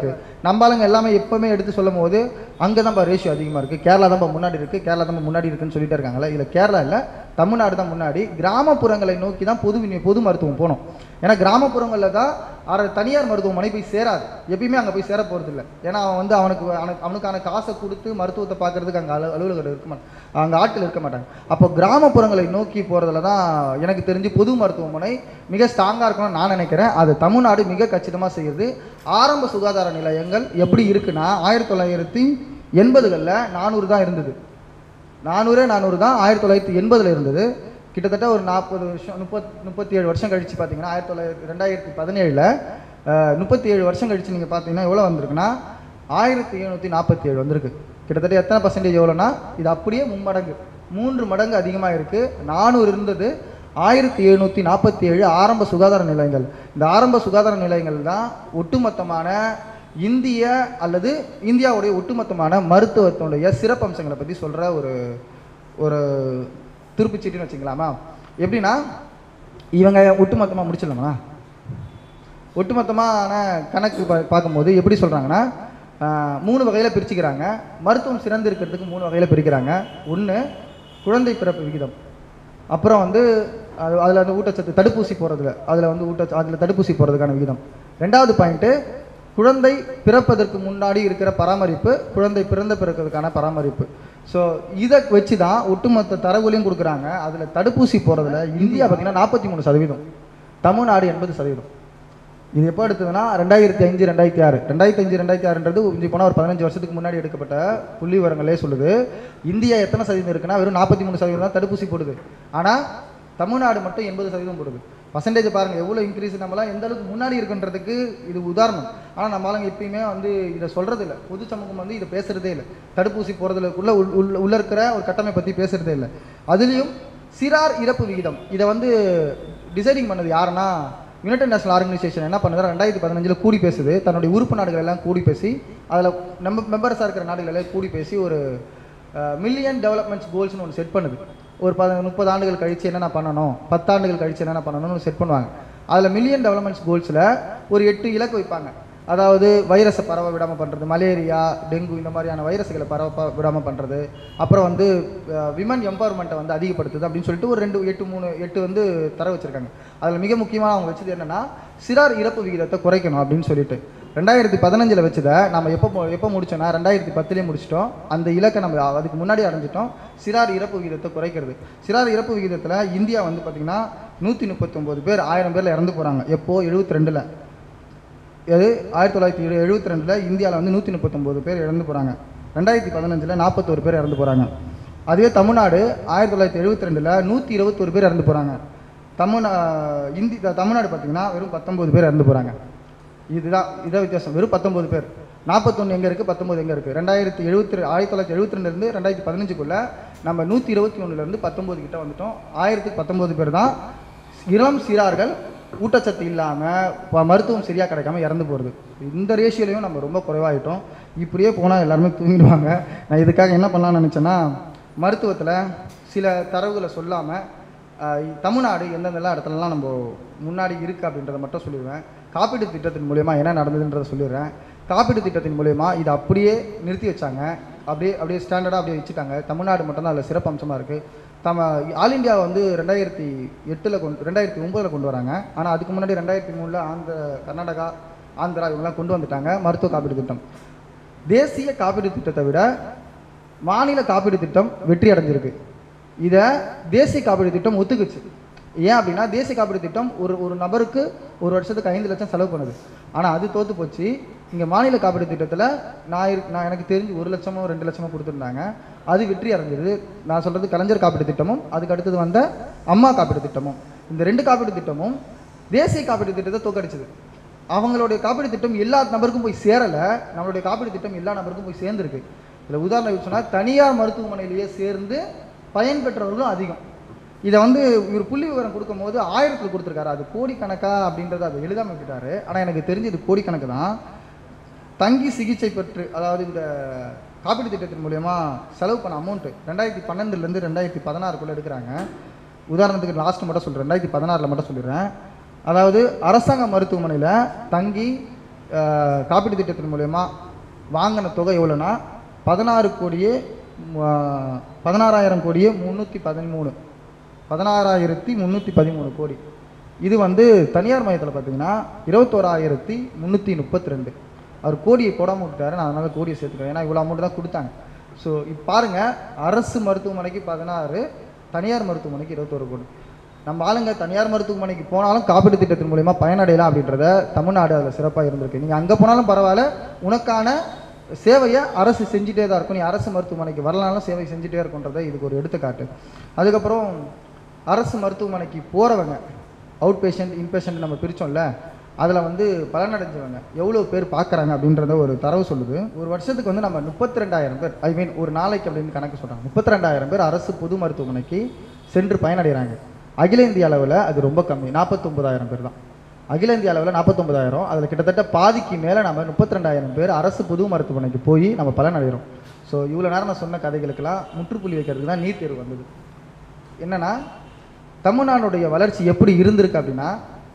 நம்ம ஆளுங்க எல்லாமே எப்பவுமே எடுத்து சொல்லும் போது அங்கே தான்ப்பா ரேஷியோ அதிகமாக இருக்குது கேரளா தான்ப்பா முன்னாடி இருக்குது கேரளா தான் முன்னாடி இருக்குன்னு சொல்லிட்டு இருக்காங்களே இதில் கேரளா இல்லை தமிழ்நாடு தான் முன்னாடி கிராமப்புறங்களை நோக்கி தான் பொது விநியோ- பொது மருத்துவம் போகணும் ஏன்னா கிராமப்புறங்களில் தான் அர தனியார் மருத்துவமனை போய் சேராது எப்பயுமே அங்கே போய் சேர போகிறது இல்லை ஏன்னா அவன் வந்து அவனுக்கு அவனுக்கு அவனுக்கான காசை கொடுத்து மருத்துவத்தை பார்க்கறதுக்கு அங்கே அலு அலுவலகம் இருக்க மாட்டாங்க அங்கே ஆட்கள் இருக்க மாட்டாங்க அப்போ கிராமப்புறங்களை நோக்கி போகிறதுல தான் எனக்கு தெரிஞ்சு பொது மருத்துவமனை மிக ஸ்ட்ராங்காக இருக்கணும்னு நான் நினைக்கிறேன் அது தமிழ்நாடு மிக கச்சிதமாக செய்யுது ஆரம்ப சுகாதார நிலையங்கள் எப்படி இருக்குன்னா ஆயிரத்தி தொள்ளாயிரத்தி எண்பதுகளில் நானூறு தான் இருந்தது நானூறே நானூறு தான் ஆயிரத்தி தொள்ளாயிரத்தி எண்பதில் இருந்தது கிட்டத்தட்ட ஒரு நாற்பது வருஷம் முப்பத் முப்பத்தி ஏழு வருஷம் கழிச்சு பார்த்தீங்கன்னா ஆயிரத்தி தொள்ளாயிரத்தி ரெண்டாயிரத்தி பதினேழில் முப்பத்தி ஏழு வருஷம் கழிச்சு நீங்கள் பார்த்தீங்கன்னா எவ்வளோ வந்திருக்குன்னா ஆயிரத்தி எழுநூற்றி நாற்பத்தி ஏழு வந்திருக்கு கிட்டத்தட்ட எத்தனை பர்சன்டேஜ் எவ்வளோன்னா இது அப்படியே மும்மடங்கு மூன்று மடங்கு அதிகமாக இருக்குது நானூறு இருந்தது ஆயிரத்தி எழுநூற்றி நாற்பத்தி ஏழு ஆரம்ப சுகாதார நிலையங்கள் இந்த ஆரம்ப சுகாதார நிலையங்கள் தான் ஒட்டுமொத்தமான இந்திய அல்லது இந்தியாவுடைய ஒட்டுமொத்தமான மருத்துவத்தினுடைய சிறப்பம்சங்களை பற்றி சொல்கிற ஒரு ஒரு துருப்புச்சீட்டுன்னு வச்சுக்கலாமா எப்படின்னா இவங்க ஒட்டுமொத்தமாக முடிச்சிடலாமா ஒட்டுமொத்தமான கணக்கு பா- பார்க்கும்போது எப்படி சொல்கிறாங்கன்னா மூணு வகையில் பிரிச்சுக்கிறாங்க மருத்துவம் சிறந்து இருக்கிறதுக்கு மூணு வகையில் பிரிக்கிறாங்க ஒன்று குழந்தை பிறப்பு விகிதம் அப்புறம் வந்து அது அதில் வந்து ஊட்டச்சத்து தடுப்பூசி போடுறதுல அதில் வந்து ஊட்ட அதில் தடுப்பூசி போடுறதுக்கான விகிதம் ரெண்டாவது பாயிண்ட்டு குழந்தை பிறப்பதற்கு முன்னாடி இருக்கிற பராமரிப்பு குழந்தை பிறந்த பிறக்கிறதுக்கான பராமரிப்பு ஸோ இதை வச்சு தான் ஒட்டுமொத்த தரவுகளையும் கொடுக்குறாங்க அதில் தடுப்பூசி போடுறதுல இந்தியா பார்த்தீங்கன்னா நாற்பத்தி மூணு சதவீதம் தமிழ்நாடு எண்பது சதவீதம் இது எப்போ எடுத்ததுன்னா ரெண்டாயிரத்தி அஞ்சு ரெண்டாயிரத்தி ஆறு ரெண்டாயிரத்தி அஞ்சு ரெண்டாயிரத்தி ஆறுன்றது இஞ்சி போனால் ஒரு பதினஞ்சு வருஷத்துக்கு முன்னாடி எடுக்கப்பட்ட புள்ளி விவரங்களே சொல்லுது இந்தியா எத்தனை சதவீதம் இருக்குன்னா வெறும் நாற்பத்தி மூணு சதவீதம் தான் தடுப்பூசி போடுது ஆனால் தமிழ்நாடு மட்டும் எண்பது சதவீதம் போடுது பர்சன்டேஜ் பாருங்கள் எவ்வளோ இன்க்ரீஸ் நம்மளாம் எந்த அளவுக்கு முன்னாடி இருக்குன்றதுக்கு இது உதாரணம் ஆனால் நம்மளால எப்பயுமே வந்து இதை சொல்கிறது இல்லை பொது சமூகம் வந்து இதை பேசுகிறதே இல்லை தடுப்பூசி போகிறதுக்குள்ள உள் உள்ள உள்ள இருக்கிற ஒரு கட்டமைப்பை பற்றி பேசுகிறதே இல்லை அதுலேயும் சிறார் இறப்பு விகிதம் இதை வந்து டிசைடிங் பண்ணது யாருன்னா யுனைடெட் நேஷனல் ஆர்கனைசேஷன் என்ன பண்ணுது ரெண்டாயிரத்தி பதினஞ்சில் கூடி பேசுது தன்னுடைய உறுப்பு நாடுகள் எல்லாம் கூடி பேசி அதில் நம்ம மெம்பர்ஸாக இருக்கிற நாடுகள் எல்லாம் கூடி பேசி ஒரு மில்லியன் டெவலப்மெண்ட்ஸ் கோல்ஸ்னு ஒன்று செட் பண்ணுது ஒரு பத முப்பது ஆண்டுகள் கழிச்சு என்னென்ன பண்ணணும் பத்தாண்டுகள் கழிச்சு என்னென்ன பண்ணணும்னு செட் பண்ணுவாங்க அதில் மில்லியன் டெவலப்மெண்ட்ஸ் கோல்ஸில் ஒரு எட்டு இலக்கு வைப்பாங்க அதாவது வைரஸை பரவ விடாமல் பண்ணுறது மலேரியா டெங்கு இந்த மாதிரியான வைரஸ்களை பரவ ப- விடாம பண்ணுறது அப்புறம் வந்து விமன் எம்பவர்மெண்ட்டை வந்து அதிகப்படுத்துது அப்படின்னு சொல்லிட்டு ஒரு ரெண்டு எட்டு மூணு எட்டு வந்து தர வச்சுருக்காங்க அதில் மிக முக்கியமாக அவங்க வச்சது என்னென்னா சிறார் இறப்பு விகிதத்தை குறைக்கணும் அப்படின்னு சொல்லிட்டு ரெண்டாயிரத்தி பதினஞ்சில் வச்சதை நம்ம எப்போ மு- எப்போ முடிச்சோன்னா ரெண்டாயிரத்தி பத்துலேயே முடிச்சிட்டோம் அந்த இலக்கை நம்ம அதுக்கு முன்னாடி அடைஞ்சிட்டோம் சிறார் இறப்பு விகிதத்தை குறைக்கிறது சிறார் இறப்பு விகிதத்தில் இந்தியா வந்து பார்த்திங்கன்னா நூற்றி முப்பத்தொம்போது பேர் ஆயிரம் பேரில் இறந்து போகிறாங்க எப்போ எழுபத்தி ரெண்டில் இது ஆயிரத்தி தொள்ளாயிரத்தி எழு எழுபத்தி ரெண்டில் இந்தியாவில் வந்து நூற்றி முப்பத்தொம்போது பேர் இறந்து போகிறாங்க ரெண்டாயிரத்தி பதினஞ்சில் நாற்பத்தோரு பேர் இறந்து போகிறாங்க அதுவே தமிழ்நாடு ஆயிரத்தி தொள்ளாயிரத்தி எழுபத்தி ரெண்டில் நூற்றி இருபத்தோரு பேர் இறந்து போகிறாங்க தமிழ்நா இந்தி த- தமிழ்நாடு பார்த்தீங்கன்னா வெறும் பத்தொம்போது பேர் இறந்து போகிறாங்க இதுதான் இதான் வித்தியாசம் வெறும் பத்தொம்போது பேர் நாற்பத்தொன்று எங்கே இருக்குது பத்தொம்போது எங்கே இருக்குது ரெண்டாயிரத்தி எழுபத்தி ஆயிரத்தி தொள்ளாயிரத்தி எழுபத்தி ரெண்டுலேருந்து ரெண்டாயிரத்தி பதினஞ்சுக்குள்ளே நம்ம நூற்றி இருபத்தி ஒன்றுலேருந்து பத்தொம்போது கிட்ட வந்துட்டோம் ஆயிரத்துக்கு பத்தொம்போது பேர் தான் இளம் சிறார்கள் ஊட்டச்சத்து இல்லாமல் மருத்துவம் சரியாக கிடைக்காம இறந்து போகிறது இந்த ரேஷியோலையும் நம்ம ரொம்ப குறைவாயிட்டோம் இப்படியே போனால் எல்லாருமே தூங்கிடுவாங்க நான் இதுக்காக என்ன பண்ணலாம்னு நினச்சேன்னா மருத்துவத்தில் சில தரவுகளை சொல்லாமல் தமிழ்நாடு எந்தெந்தெல்லாம் இடத்துலலாம் நம்ம முன்னாடி இருக்குது அப்படின்றத மட்டும் சொல்லிடுவேன் காப்பீடு திட்டத்தின் மூலயமா என்ன நடந்ததுன்றதை சொல்லிடுறேன் காப்பீடு திட்டத்தின் மூலயமா இதை அப்படியே நிறுத்தி வச்சாங்க அப்படியே அப்படியே ஸ்டாண்டர்டாக அப்படியே வச்சுட்டாங்க தமிழ்நாடு மட்டும்தான் அதில் சிறப்பம்சமாக இருக்குது தம ஆல் இந்தியா வந்து ரெண்டாயிரத்தி எட்டில் கொண்டு ரெண்டாயிரத்தி ஒம்போதில் கொண்டு வராங்க ஆனால் அதுக்கு முன்னாடி ரெண்டாயிரத்தி மூணில் ஆந்திர கர்நாடகா ஆந்திரா இவங்கெல்லாம் கொண்டு வந்துட்டாங்க மருத்துவ காப்பீடு திட்டம் தேசிய காப்பீடு திட்டத்தை விட மாநில காப்பீடு திட்டம் வெற்றி அடைஞ்சிருக்கு இதை தேசிய காப்பீடு திட்டம் ஒத்துக்குச்சு ஏன் அப்படின்னா தேசிய காப்பீடு திட்டம் ஒரு ஒரு நபருக்கு ஒரு வருஷத்துக்கு ஐந்து லட்சம் செலவு பண்ணுது ஆனால் அது தோற்று போச்சு இங்கே மாநில காப்பீடு திட்டத்தில் நான் இரு நான் எனக்கு தெரிஞ்சு ஒரு லட்சமோ ரெண்டு லட்சமோ கொடுத்துருந்தாங்க அது வெற்றி அடைஞ்சது நான் சொல்கிறது கலைஞர் காப்பீடு திட்டமும் அதுக்கு அடுத்தது வந்த அம்மா காப்பீடு திட்டமும் இந்த ரெண்டு காப்பீடு திட்டமும் தேசிய காப்பீடு திட்டத்தை தோக்கடிச்சது அவங்களுடைய காப்பீடு திட்டம் எல்லா நபருக்கும் போய் சேரலை நம்மளுடைய காப்பீடு திட்டம் எல்லா நபருக்கும் போய் சேர்ந்துருக்கு இதில் உதாரணம் சொன்னால் தனியார் மருத்துவமனையிலேயே சேர்ந்து பயன்பெற்றவர்களும் அதிகம் இதை வந்து இவர் புள்ளி விவரம் கொடுக்கும்போது ஆயிரத்தில் கொடுத்துருக்காரு அது கோடிக்கணக்கா அப்படின்றத அதை எழுதாம விட்டுட்டாரு ஆனால் எனக்கு தெரிஞ்சு இது கோடிக்கணக்கு தான் தங்கி சிகிச்சை பெற்று அதாவது இந்த காப்பீடு திட்டத்தின் மூலயமா செலவு பண்ண அமௌண்ட்டு ரெண்டாயிரத்தி பன்னெண்டுலேருந்து ரெண்டாயிரத்தி பதினாறுக்குள்ளே எடுக்கிறாங்க உதாரணத்துக்கு லாஸ்ட் மட்டும் சொல்கிறேன் ரெண்டாயிரத்தி பதினாறில் மட்டும் சொல்லிடுறேன் அதாவது அரசாங்க மருத்துவமனையில் தங்கி ஆஹ், காப்பீட்டு திட்டத்தின் மூலயமா வாங்கின தொகை எவ்வளோன்னா பதினாறு கோடியே ஆஹ், பதினாறாயிரம் கோடியே முந்நூற்றி பதிமூணு பதினாறாயிரத்தி முந்நூற்றி பதிமூணு கோடி இது வந்து தனியார் மையத்தில் பார்த்தீங்கன்னா இருபத்தோராயிரத்தி முந்நூற்றி முப்பத்தி ரெண்டு அவர் கோடியை போடாமல் விட்டாரு நான் அதனால் கோடியை சேர்த்துக்கிறேன் ஏன்னா இவ்வளோ அமௌண்ட் தான் கொடுத்தாங்க ஸோ இப்போ பாருங்கள் அரசு மருத்துவமனைக்கு பதினாறு தனியார் மருத்துவமனைக்கு இருபத்தோரு கோடி நம்ம ஆளுங்க தனியார் மருத்துவமனைக்கு போனாலும் காப்பீட்டு திட்டத்தின் மூலயமா பயனடையலாம் அப்படின்றத தமிழ்நாடு அதில் சிறப்பாக இருந்திருக்கு நீங்கள் அங்கே போனாலும் பரவாயில்ல உனக்கான சேவையை அரசு செஞ்சுட்டே தான் இருக்கும் நீ அரசு மருத்துவமனைக்கு வரலாலும் சேவை செஞ்சுட்டே இருக்குன்றதை இதுக்கு ஒரு எடுத்துக்காட்டு அதுக்கப்புறம் அரசு மருத்துவமனைக்கு போகிறவங்க அவுட் பேஷண்ட் இன்பேஷண்ட் நம்ம பிரித்தோம்ல அதில் வந்து பலனடைஞ்சவங்க எவ்வளோ பேர் பார்க்குறாங்க அப்படின்றத ஒரு தரவு சொல்லுது ஒரு வருஷத்துக்கு வந்து நம்ம முப்பத்தி ரெண்டாயிரம் பேர் ஐ மீன் ஒரு நாளைக்கு அப்படின்னு கணக்கு சொல்கிறாங்க முப்பத்தி ரெண்டாயிரம் பேர் அரசு பொது மருத்துவமனைக்கு சென்று பயனடைகிறாங்க அகில இந்திய அளவில் அது ரொம்ப கம்மி நாற்பத்தொம்பதாயிரம் பேர் தான் அகில இந்திய அளவில் நாற்பத்தொம்பதாயிரம் அதில் கிட்டத்தட்ட பாதிக்கு மேலே நம்ம முப்பத்தி ரெண்டாயிரம் பேர் அரசு பொது மருத்துவமனைக்கு போய் நம்ம பலனடைகிறோம் ஸோ இவ்வளோ நேரம் நான் சொன்ன கதைகளுக்கெல்லாம் முற்றுப்புள்ளி வைக்கிறதுக்கு தான் நீட் தேர்வு வந்தது என்னன்னா தமிழ்நாடுடைய வளர்ச்சி எப்படி இருந்திருக்கு அப்படின்னா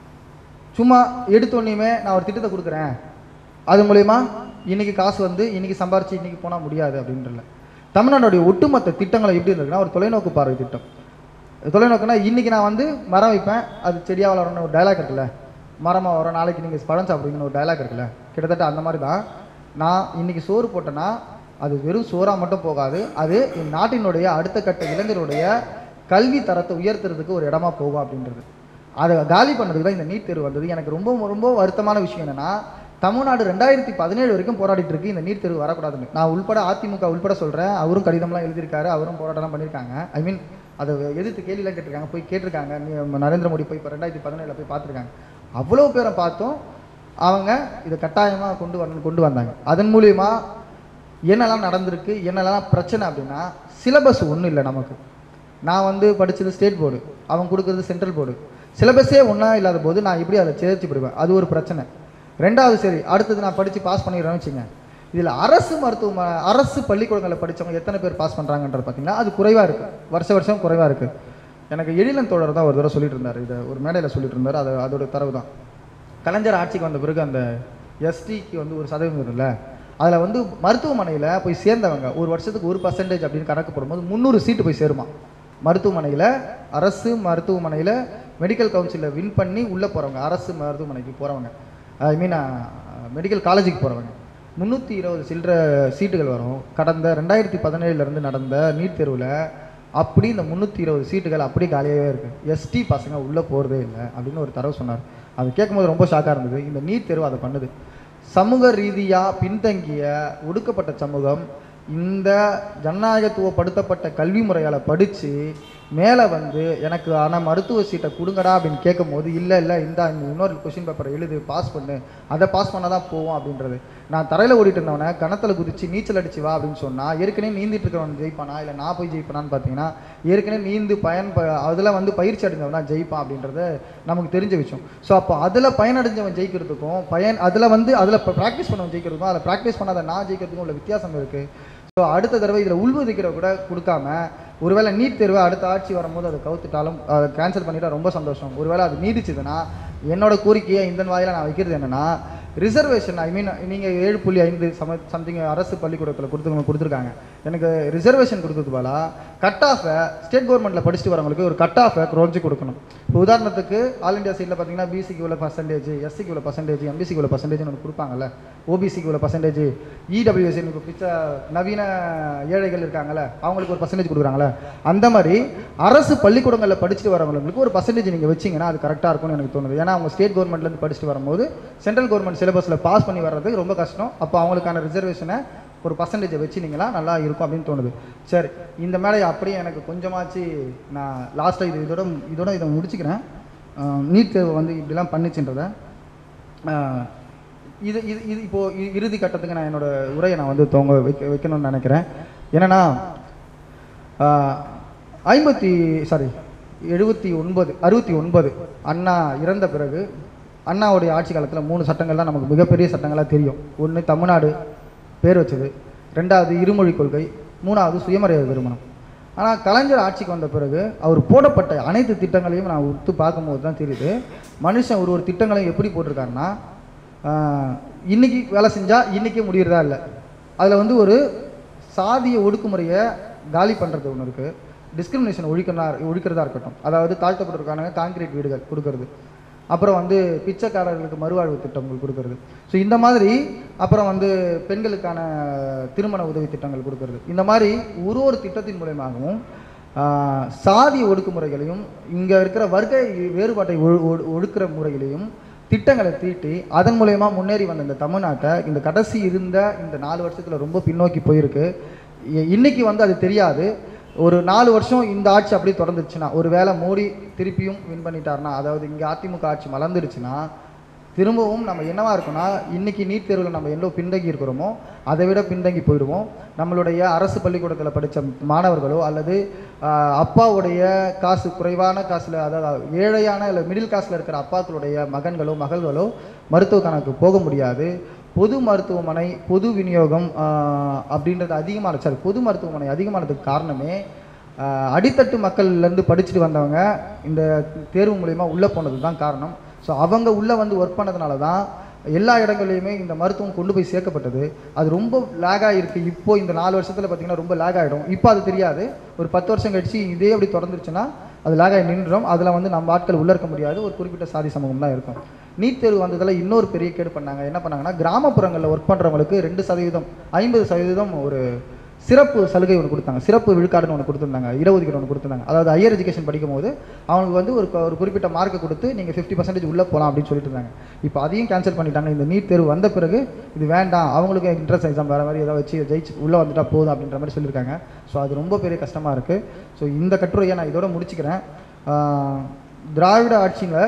சும்மா எடுத்தோன்னையுமே நான் ஒரு திட்டத்தை கொடுக்குறேன் அது மூலயமா இன்னைக்கு காசு வந்து இன்னைக்கு சம்பாரிச்சு இன்னைக்கு போனால் முடியாது அப்படின்றல தமிழ்நாடுடைய ஒட்டுமொத்த திட்டங்களை எப்படி இருந்திருக்குன்னா ஒரு தொலைநோக்கு பார்வை திட்டம் தொலைநோக்குனா இன்னைக்கு நான் வந்து மரம் வைப்பேன் அது செடியாக வளரணும்னு ஒரு டைலாக் இருக்குல்ல மரமாக வரும் நாளைக்கு நீங்கள் பழம் சாப்பிடுவீங்கன்னு ஒரு டைலாக் இருக்குல்ல கிட்டத்தட்ட அந்த மாதிரி தான் நான் இன்னைக்கு சோறு போட்டேன்னா அது வெறும் சோறாக மட்டும் போகாது அது என் நாட்டினுடைய அடுத்த கட்ட இளைஞருடைய கல்வி தரத்தை உயர்த்துறதுக்கு ஒரு இடமா போகும் அப்படின்றது அதை காலி பண்ணதுக்கு தான் இந்த நீட் தேர்வு வந்தது எனக்கு ரொம்ப ரொம்ப வருத்தமான விஷயம் என்னன்னா தமிழ்நாடு ரெண்டாயிரத்தி பதினேழு வரைக்கும் போராடிட்டு இருக்கு இந்த நீட் தேர்வு வரக்கூடாதுன்னு நான் உள்பட அதிமுக உள்பட சொல்கிறேன் அவரும் கடிதம்லாம் எழுதியிருக்காரு அவரும் போராட்டம்லாம் பண்ணியிருக்காங்க ஐ மீன் அதை எதிர்த்து கேள்விலாம் கேட்டிருக்காங்க போய் கேட்டிருக்காங்க நீ நம்ம நரேந்திர மோடி போய் இப்போ ரெண்டாயிரத்தி பதினேழில் போய் பார்த்துருக்காங்க அவ்வளோ பேரை பார்த்தும் அவங்க இதை கட்டாயமாக கொண்டு வரணும் கொண்டு வந்தாங்க அதன் மூலியமா என்னெல்லாம் நடந்திருக்கு என்னெல்லாம் பிரச்சனை அப்படின்னா சிலபஸ் ஒன்றும் இல்லை நமக்கு நான் வந்து படித்தது ஸ்டேட் போர்டு அவன் கொடுக்குறது சென்ட்ரல் போர்டு சிலபஸே ஒன்றா இல்லாத போது நான் எப்படி அதை சேர்த்து போடுவேன் அது ஒரு பிரச்சனை ரெண்டாவது சரி அடுத்தது நான் படித்து பாஸ் பண்ணிடுறேன்னு வச்சுங்க இதில் அரசு மருத்துவ அரசு பள்ளிக்கூடங்களில் படித்தவங்க எத்தனை பேர் பாஸ் பண்ணுறாங்கன்றது பார்த்தீங்கன்னா அது குறைவாக இருக்குது வருஷ வருஷம் குறைவாக இருக்குது எனக்கு எழிலன் தோழர் தான் ஒரு தடவை சொல்லிட்டு இருந்தார் இதை ஒரு மேடையில் சொல்லிட்டு இருந்தார் அது அதோட தரவு தான் கலைஞர் ஆட்சிக்கு வந்த பிறகு அந்த எஸ்டிக்கு வந்து ஒரு சதவீதம் இருக்குல்ல அதில் வந்து மருத்துவமனையில் போய் சேர்ந்தவங்க ஒரு வருஷத்துக்கு ஒரு பர்சன்டேஜ் அப்படின்னு கணக்கு போடும்போது முந்நூறு சீட்டு போய் சேருமா மருத்துவமனையில் அரசு மருத்துவமனையில் மெடிக்கல் கவுன்சிலில் வின் பண்ணி உள்ளே போகிறவங்க அரசு மருத்துவமனைக்கு போகிறவங்க ஐ மீன் மெடிக்கல் காலேஜுக்கு போகிறவங்க முந்நூற்றி இருபது சில்லற சீட்டுகள் வரும் கடந்த ரெண்டாயிரத்தி பதினேழுலேருந்து நடந்த நீட் தேர்வில் அப்படி இந்த முந்நூற்றி இருபது சீட்டுகள் அப்படி காலியாகவே இருக்குது எஸ்டி பசங்க உள்ளே போகிறதே இல்லை அப்படின்னு ஒரு தரவு சொன்னார் அது கேட்கும்போது ரொம்ப ஷாக்காக இருந்தது இந்த நீட் தேர்வு அதை பண்ணுது சமூக ரீதியாக பின்தங்கிய ஒடுக்கப்பட்ட சமூகம் இந்த ஜனநாயகத்துவப்படுத்தப்பட்ட கல்வி முறையால் படித்து மேலே வந்து எனக்கு ஆனால் மருத்துவ சீட்டை கொடுங்கடா அப்படின்னு கேட்கும்போது இல்லை இல்லை இந்த இன்னொரு கொஷின் பேப்பரை எழுது பாஸ் பண்ணு அதை பாஸ் பண்ணால் தான் போவோம் அப்படின்றது நான் தரையில் ஓடிட்டு இருந்தவனை கணத்தில் குதிச்சு நீச்சல் அடிச்சு வா அப்படின்னு சொன்னால் ஏற்கனவே நீந்திட்டு இருக்கிறவன் ஜெயிப்பானா இல்லை நான் போய் ஜெயிப்பானான்னு பார்த்தீங்கன்னா ஏற்கனவே நீந்து பயன் ப அதில் வந்து பயிற்சி அடைஞ்சவன் தான் ஜெயிப்பான் அப்படின்றது நமக்கு தெரிஞ்ச விஷயம் ஸோ அப்போ அதில் பயனடைஞ்சவன் ஜெயிக்கிறதுக்கும் பயன் அதில் வந்து அதில் ப்ராக்டிஸ் பண்ணவன் ஜெயிக்கிறதுக்கும் அதில் ப்ராக்டிஸ் பண்ணாத நான் ஜெயிக்கிறதுக்கும் உள்ள வித்தியாசம் இருக்குது ஸோ அடுத்த தடவை இதில் உள்வொதுக்கிற கூட கொடுக்காம ஒருவேளை நீட் தேர்வு அடுத்த ஆட்சி வரும்போது அதை கவுத்துட்டாலும் அதை கேன்சல் பண்ணிட்டா ரொம்ப சந்தோஷம் ஒருவேளை அது நீடிச்சுதுன்னா என்னோட கோரிக்கையை இந்த வாயில நான் வைக்கிறது என்னன்னா ரிசர்வேஷன் ஐ மீன் நீங்கள் ஏழு புள்ளி ஐந்து சம சம்திங் அரசு பள்ளிக்கூடத்தில் கொடுத்து கொடுத்துருக்காங்க எனக்கு ரிசர்வேஷன் கொடுத்தது போல கட் ஆஃபை ஸ்டேட் கவர்மெண்ட்டில் படிச்சுட்டு வரவங்களுக்கு ஒரு கட் ஆஃபை குறைஞ்சி கொடுக்கணும் இப்போ உதாரணத்துக்கு ஆல் இந்தியா சைடில் பார்த்தீங்கன்னா பிசிக்கு உள்ள பர்சன்டேஜ் எஸ்சிக்கு உள்ள பர்சன்டேஜ் எம்பிசிக்கு உள்ள பர்சன்டேஜ்னு ஒன்று கொடுப்பாங்கல்ல ஓபிசிக்கு உள்ள பர்சன்டேஜ் இடபிள்யூஎஸ்சி இப்போ பிச்ச நவீன ஏழைகள் இருக்காங்கல்ல அவங்களுக்கு ஒரு பர்சன்டேஜ் கொடுக்குறாங்களே அந்த மாதிரி அரசு பள்ளிக்கூடங்களில் படிச்சுட்டு வரவங்களுக்கு ஒரு பர்சன்டேஜ் நீங்கள் வச்சிங்கன்னா அது கரெக்டாக இருக்கும்னு எனக்கு தோணுது ஏன்னா அவங்க ஸ்டேட் கவர்மெண்ட்லேருந்து படிச்சுட்டு வரும்போது சென்ட்ரல் கவர்மெண்ட் சிலபஸில் பாஸ் பண்ணி வர்றது ரொம்ப கஷ்டம் அப்போ அவங்களுக்கான ரிசர்வேஷனை ஒரு பர்சன்டேஜை வச்சுனீங்களா நல்லா இருக்கும் அப்படின்னு தோணுது சரி இந்த மேலே அப்படியே எனக்கு கொஞ்சமாச்சு நான் லாஸ்ட்டாக இது இதோட இதோட இதை முடிச்சுக்கிறேன் நீட் தேர்வு வந்து இப்படிலாம் பண்ணிச்சுன்றதை ஆஹ் இது இது இது இப்போது இறுதி கட்டத்துக்கு நான் என்னோட உரையை நான் வந்து தொங்க வைக்க வைக்கணும்னு நினைக்கிறேன் என்னன்னா ஐம்பத்தி சாரி எழுபத்தி ஒன்பது அறுபத்தி ஒன்பது அண்ணா இறந்த பிறகு அண்ணாவுடைய ஆட்சி காலத்தில் மூணு சட்டங்கள் தான் நமக்கு மிகப்பெரிய சட்டங்களாக தெரியும் ஒன்று தமிழ்நாடு பேர் வச்சது ரெண்டாவது இருமொழி கொள்கை மூணாவது சுயமரியாதை திருமணம் ஆனால் கலைஞர் ஆட்சிக்கு வந்த பிறகு அவர் போடப்பட்ட அனைத்து திட்டங்களையும் நான் உத்து பார்க்கும்போது தான் தெரியுது மனுஷன் ஒரு ஒரு திட்டங்களையும் எப்படி போட்டிருக்காருன்னா ஆஹ், இன்னைக்கு வேலை செஞ்சால் இன்றைக்கே முடியறதா இல்லை அதில் வந்து ஒரு சாதிய ஒடுக்குமுறையை காலி பண்ணுறது ஒன்று இருக்குது டிஸ்கிரிமினேஷன் ஒழிக்கிறதா ஒழிக்கிறதா இருக்கட்டும் அதாவது தாழ்த்தப்பட்டிருக்கான காங்கிரீட் வீடுகள் கொடுக்கறது அப்புறம் வந்து பிச்சைக்காரர்களுக்கு மறுவாழ்வு திட்டங்கள் கொடுக்கறது ஸோ இந்த மாதிரி அப்புறம் வந்து பெண்களுக்கான திருமண உதவி திட்டங்கள் கொடுக்கறது இந்த மாதிரி ஒரு ஒரு திட்டத்தின் மூலயமாகவும் ஆஹ், சாதி ஒடுக்குமுறைகளையும் இங்கே இருக்கிற வர்க்க வேறுபாட்டை ஒழு- ஒழு- ஒடுக்குற முறைகளையும் திட்டங்களை தீட்டி அதன் மூலயமா முன்னேறி வந்த இந்த தமிழ்நாட்டை இந்த கடைசி இருந்த இந்த நாலு வருஷத்தில் ரொம்ப பின்னோக்கி போயிருக்கு இ- இன்னைக்கு வந்து அது தெரியாது ஒரு நாலு வருஷம் இந்த ஆட்சி அப்படியே தொடர்ந்துச்சுன்னா ஒரு வேளை மோடி திருப்பியும் வின் பண்ணிட்டாருன்னா அதாவது இங்கே அதிமுக ஆட்சி மலர்ந்துருச்சுன்னா திரும்பவும் நம்ம என்னவா இருக்கோம்னா இன்னைக்கு நீட் தேர்வில் நம்ம எவ்வளோ பின்தங்கி இருக்கிறோமோ அதை விட பின்தங்கி போயிடுவோம் நம்மளுடைய அரசு பள்ளிக்கூடத்தில் படித்த மாணவர்களோ அல்லது ஆஹ், அப்பாவுடைய காசு குறைவான காசில் அதாவது ஏழையான இல்லை மிடில் காசில் இருக்கிற அப்பாக்களுடைய மகன்களோ மகள்களோ மருத்துவ கணக்கு போக முடியாது பொது மருத்துவமனை பொது விநியோகம் ஆஹ், அப்படின்றது அதிகமான சாரி பொது மருத்துவமனை அதிகமானதுக்கு காரணமே ஆஹ், அடித்தட்டு மக்கள்லேருந்து படிச்சுட்டு வந்தவங்க இந்த தேர்வு மூலயமா உள்ளே போனது தான் காரணம் ஸோ அவங்க உள்ளே வந்து ஒர்க் பண்ணதுனால தான் எல்லா இடங்கள்லையுமே இந்த மருத்துவம் கொண்டு போய் சேர்க்கப்பட்டது அது ரொம்ப லேகாக இருக்குது இப்போ இந்த நாலு வருஷத்தில் பார்த்தீங்கன்னா ரொம்ப லேக் ஆகிடும் இப்போ அது தெரியாது ஒரு பத்து வருஷம் கழிச்சு இதே அப்படி தொடர்ந்துருச்சுன்னா அது லேக் ஆகி நின்றுடும் அதில் வந்து நம்ம ஆட்கள் உள்ள இருக்க முடியாது ஒரு குறிப்பிட்ட சாதி சமூகம் தான் இருக்கும் நீட் தேர்வு வந்ததில் இன்னொரு பெரிய கேடு பண்ணாங்க என்ன பண்ணாங்கன்னா கிராமப்புறங்களில் ஒர்க் பண்ணுறவங்களுக்கு ரெண்டு சதவீதம் ஐம்பது சதவீதம் ஒரு சிறப்பு சலுகை ஒன்று கொடுத்தாங்க சிறப்பு விழுக்காடுன்னு ஒன்று கொடுத்துருந்தாங்க இடஒதுக்கீடு ஒன்று கொடுத்துருந்தாங்க அதாவது ஹையர் எஜுகேஷன் படிக்கும் போது அவங்களுக்கு வந்து ஒரு க- ஒரு குறிப்பிட்ட மார்க்கை கொடுத்து நீங்கள் ஃபிஃப்டி பர்சன்டேஜ் உள்ளே போகலாம் அப்படின்னு சொல்லிட்டு இருந்தாங்க இப்போ அதையும் கேன்சல் பண்ணிட்டாங்க இந்த நீட் தேர்வு வந்த பிறகு இது வேண்டாம் அவங்களுக்கு இன்ட்ரெஸ்ட் எக்ஸாம் வேறு மாதிரி ஏதாவது வச்சு ஜெயிச்சு உள்ளே வந்துட்டா போதும் அப்படின்ற மாதிரி சொல்லியிருக்காங்க ஸோ அது ரொம்ப பெரிய கஷ்டமாக இருக்குது ஸோ இந்த கட்டுரையை நான் இதோட முடிச்சுக்கிறேன் ஆஹ், திராவிட ஆட்சியில்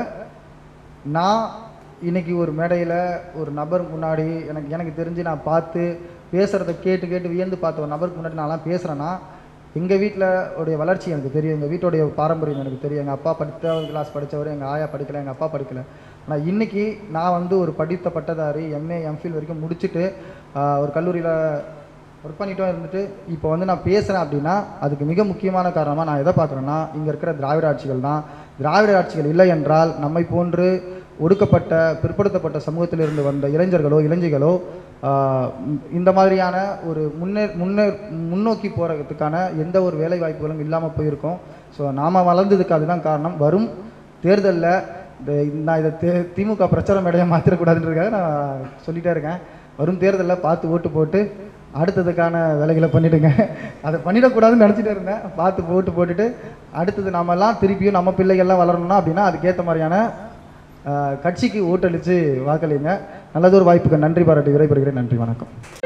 நான் இன்னைக்கு ஒரு மேடையில் ஒரு நபர் முன்னாடி எனக்கு எனக்கு தெரிஞ்சு நான் பார்த்து பேசுகிறத கேட்டு கேட்டு வியந்து பார்த்த ஒரு நபருக்கு முன்னாடி நான்லாம் பேசுகிறேன்னா எங்கள் வீட்டில் உடைய வளர்ச்சி எனக்கு தெரியும் எங்கள் வீட்டுடைய பாரம்பரியம் எனக்கு தெரியும் எங்கள் அப்பா படித்த கிளாஸ் படித்தவர் எங்கள் ஆயா படிக்கல எங்கள் அப்பா படிக்கல ஆனால் இன்னைக்கு நான் வந்து ஒரு படித்த பட்டதாரி எம்ஏ எம்ஃபில் வரைக்கும் முடிச்சுட்டு ஆஹ், ஒரு கல்லூரியில் ஒர்க் பண்ணிட்டும் இருந்துட்டு இப்போ வந்து நான் பேசுகிறேன் அப்படின்னா அதுக்கு மிக முக்கியமான காரணமாக நான் எதை பார்க்குறேன்னா இங்கே இருக்கிற திராவிட ஆட்சிகள் தான் திராவிட ஆட்சிகள் இல்லை என்றால் நம்மை போன்று ஒடுக்கப்பட்ட பிற்படுத்தப்பட்ட சமூகத்திலிருந்து வந்த இளைஞர்களோ இளைஞர்களோ ஆஹ், இந்த மாதிரியான ஒரு முன்னே முன்னே முன்னோக்கி போகிறதுக்கான எந்த ஒரு வேலை வாய்ப்புகளும் இல்லாமல் போயிருக்கோம் ஸோ நாம் வளர்ந்ததுக்கு அதுதான் காரணம் வரும் தேர்தலில் இந்த நான் இதை தே திமுக பிரச்சாரம் மேடையை மாற்றிடக்கூடாதுன்றதுக்காக நான் சொல்லிட்டே இருக்கேன் வரும் தேர்தலில் பார்த்து ஓட்டு போட்டு அடுத்ததுக்கான வேலைகளை பண்ணிடுங்க அதை பண்ணிடக்கூடாதுன்னு நினச்சிட்டே இருந்தேன் பார்த்து போட்டு போட்டுட்டு அடுத்தது நாமெல்லாம் திருப்பியும் நம்ம பிள்ளைகள்லாம் வளரணும்னா அப்படின்னா அதுக்கேற்ற மாதிரியான ஆஹ், கட்சிக்கு ஓட்டளித்து வாக்களிங்க நல்லதொரு வாய்ப்புக்கு நன்றி பாராட்டி விடைபெறுகிறேன் நன்றி வணக்கம்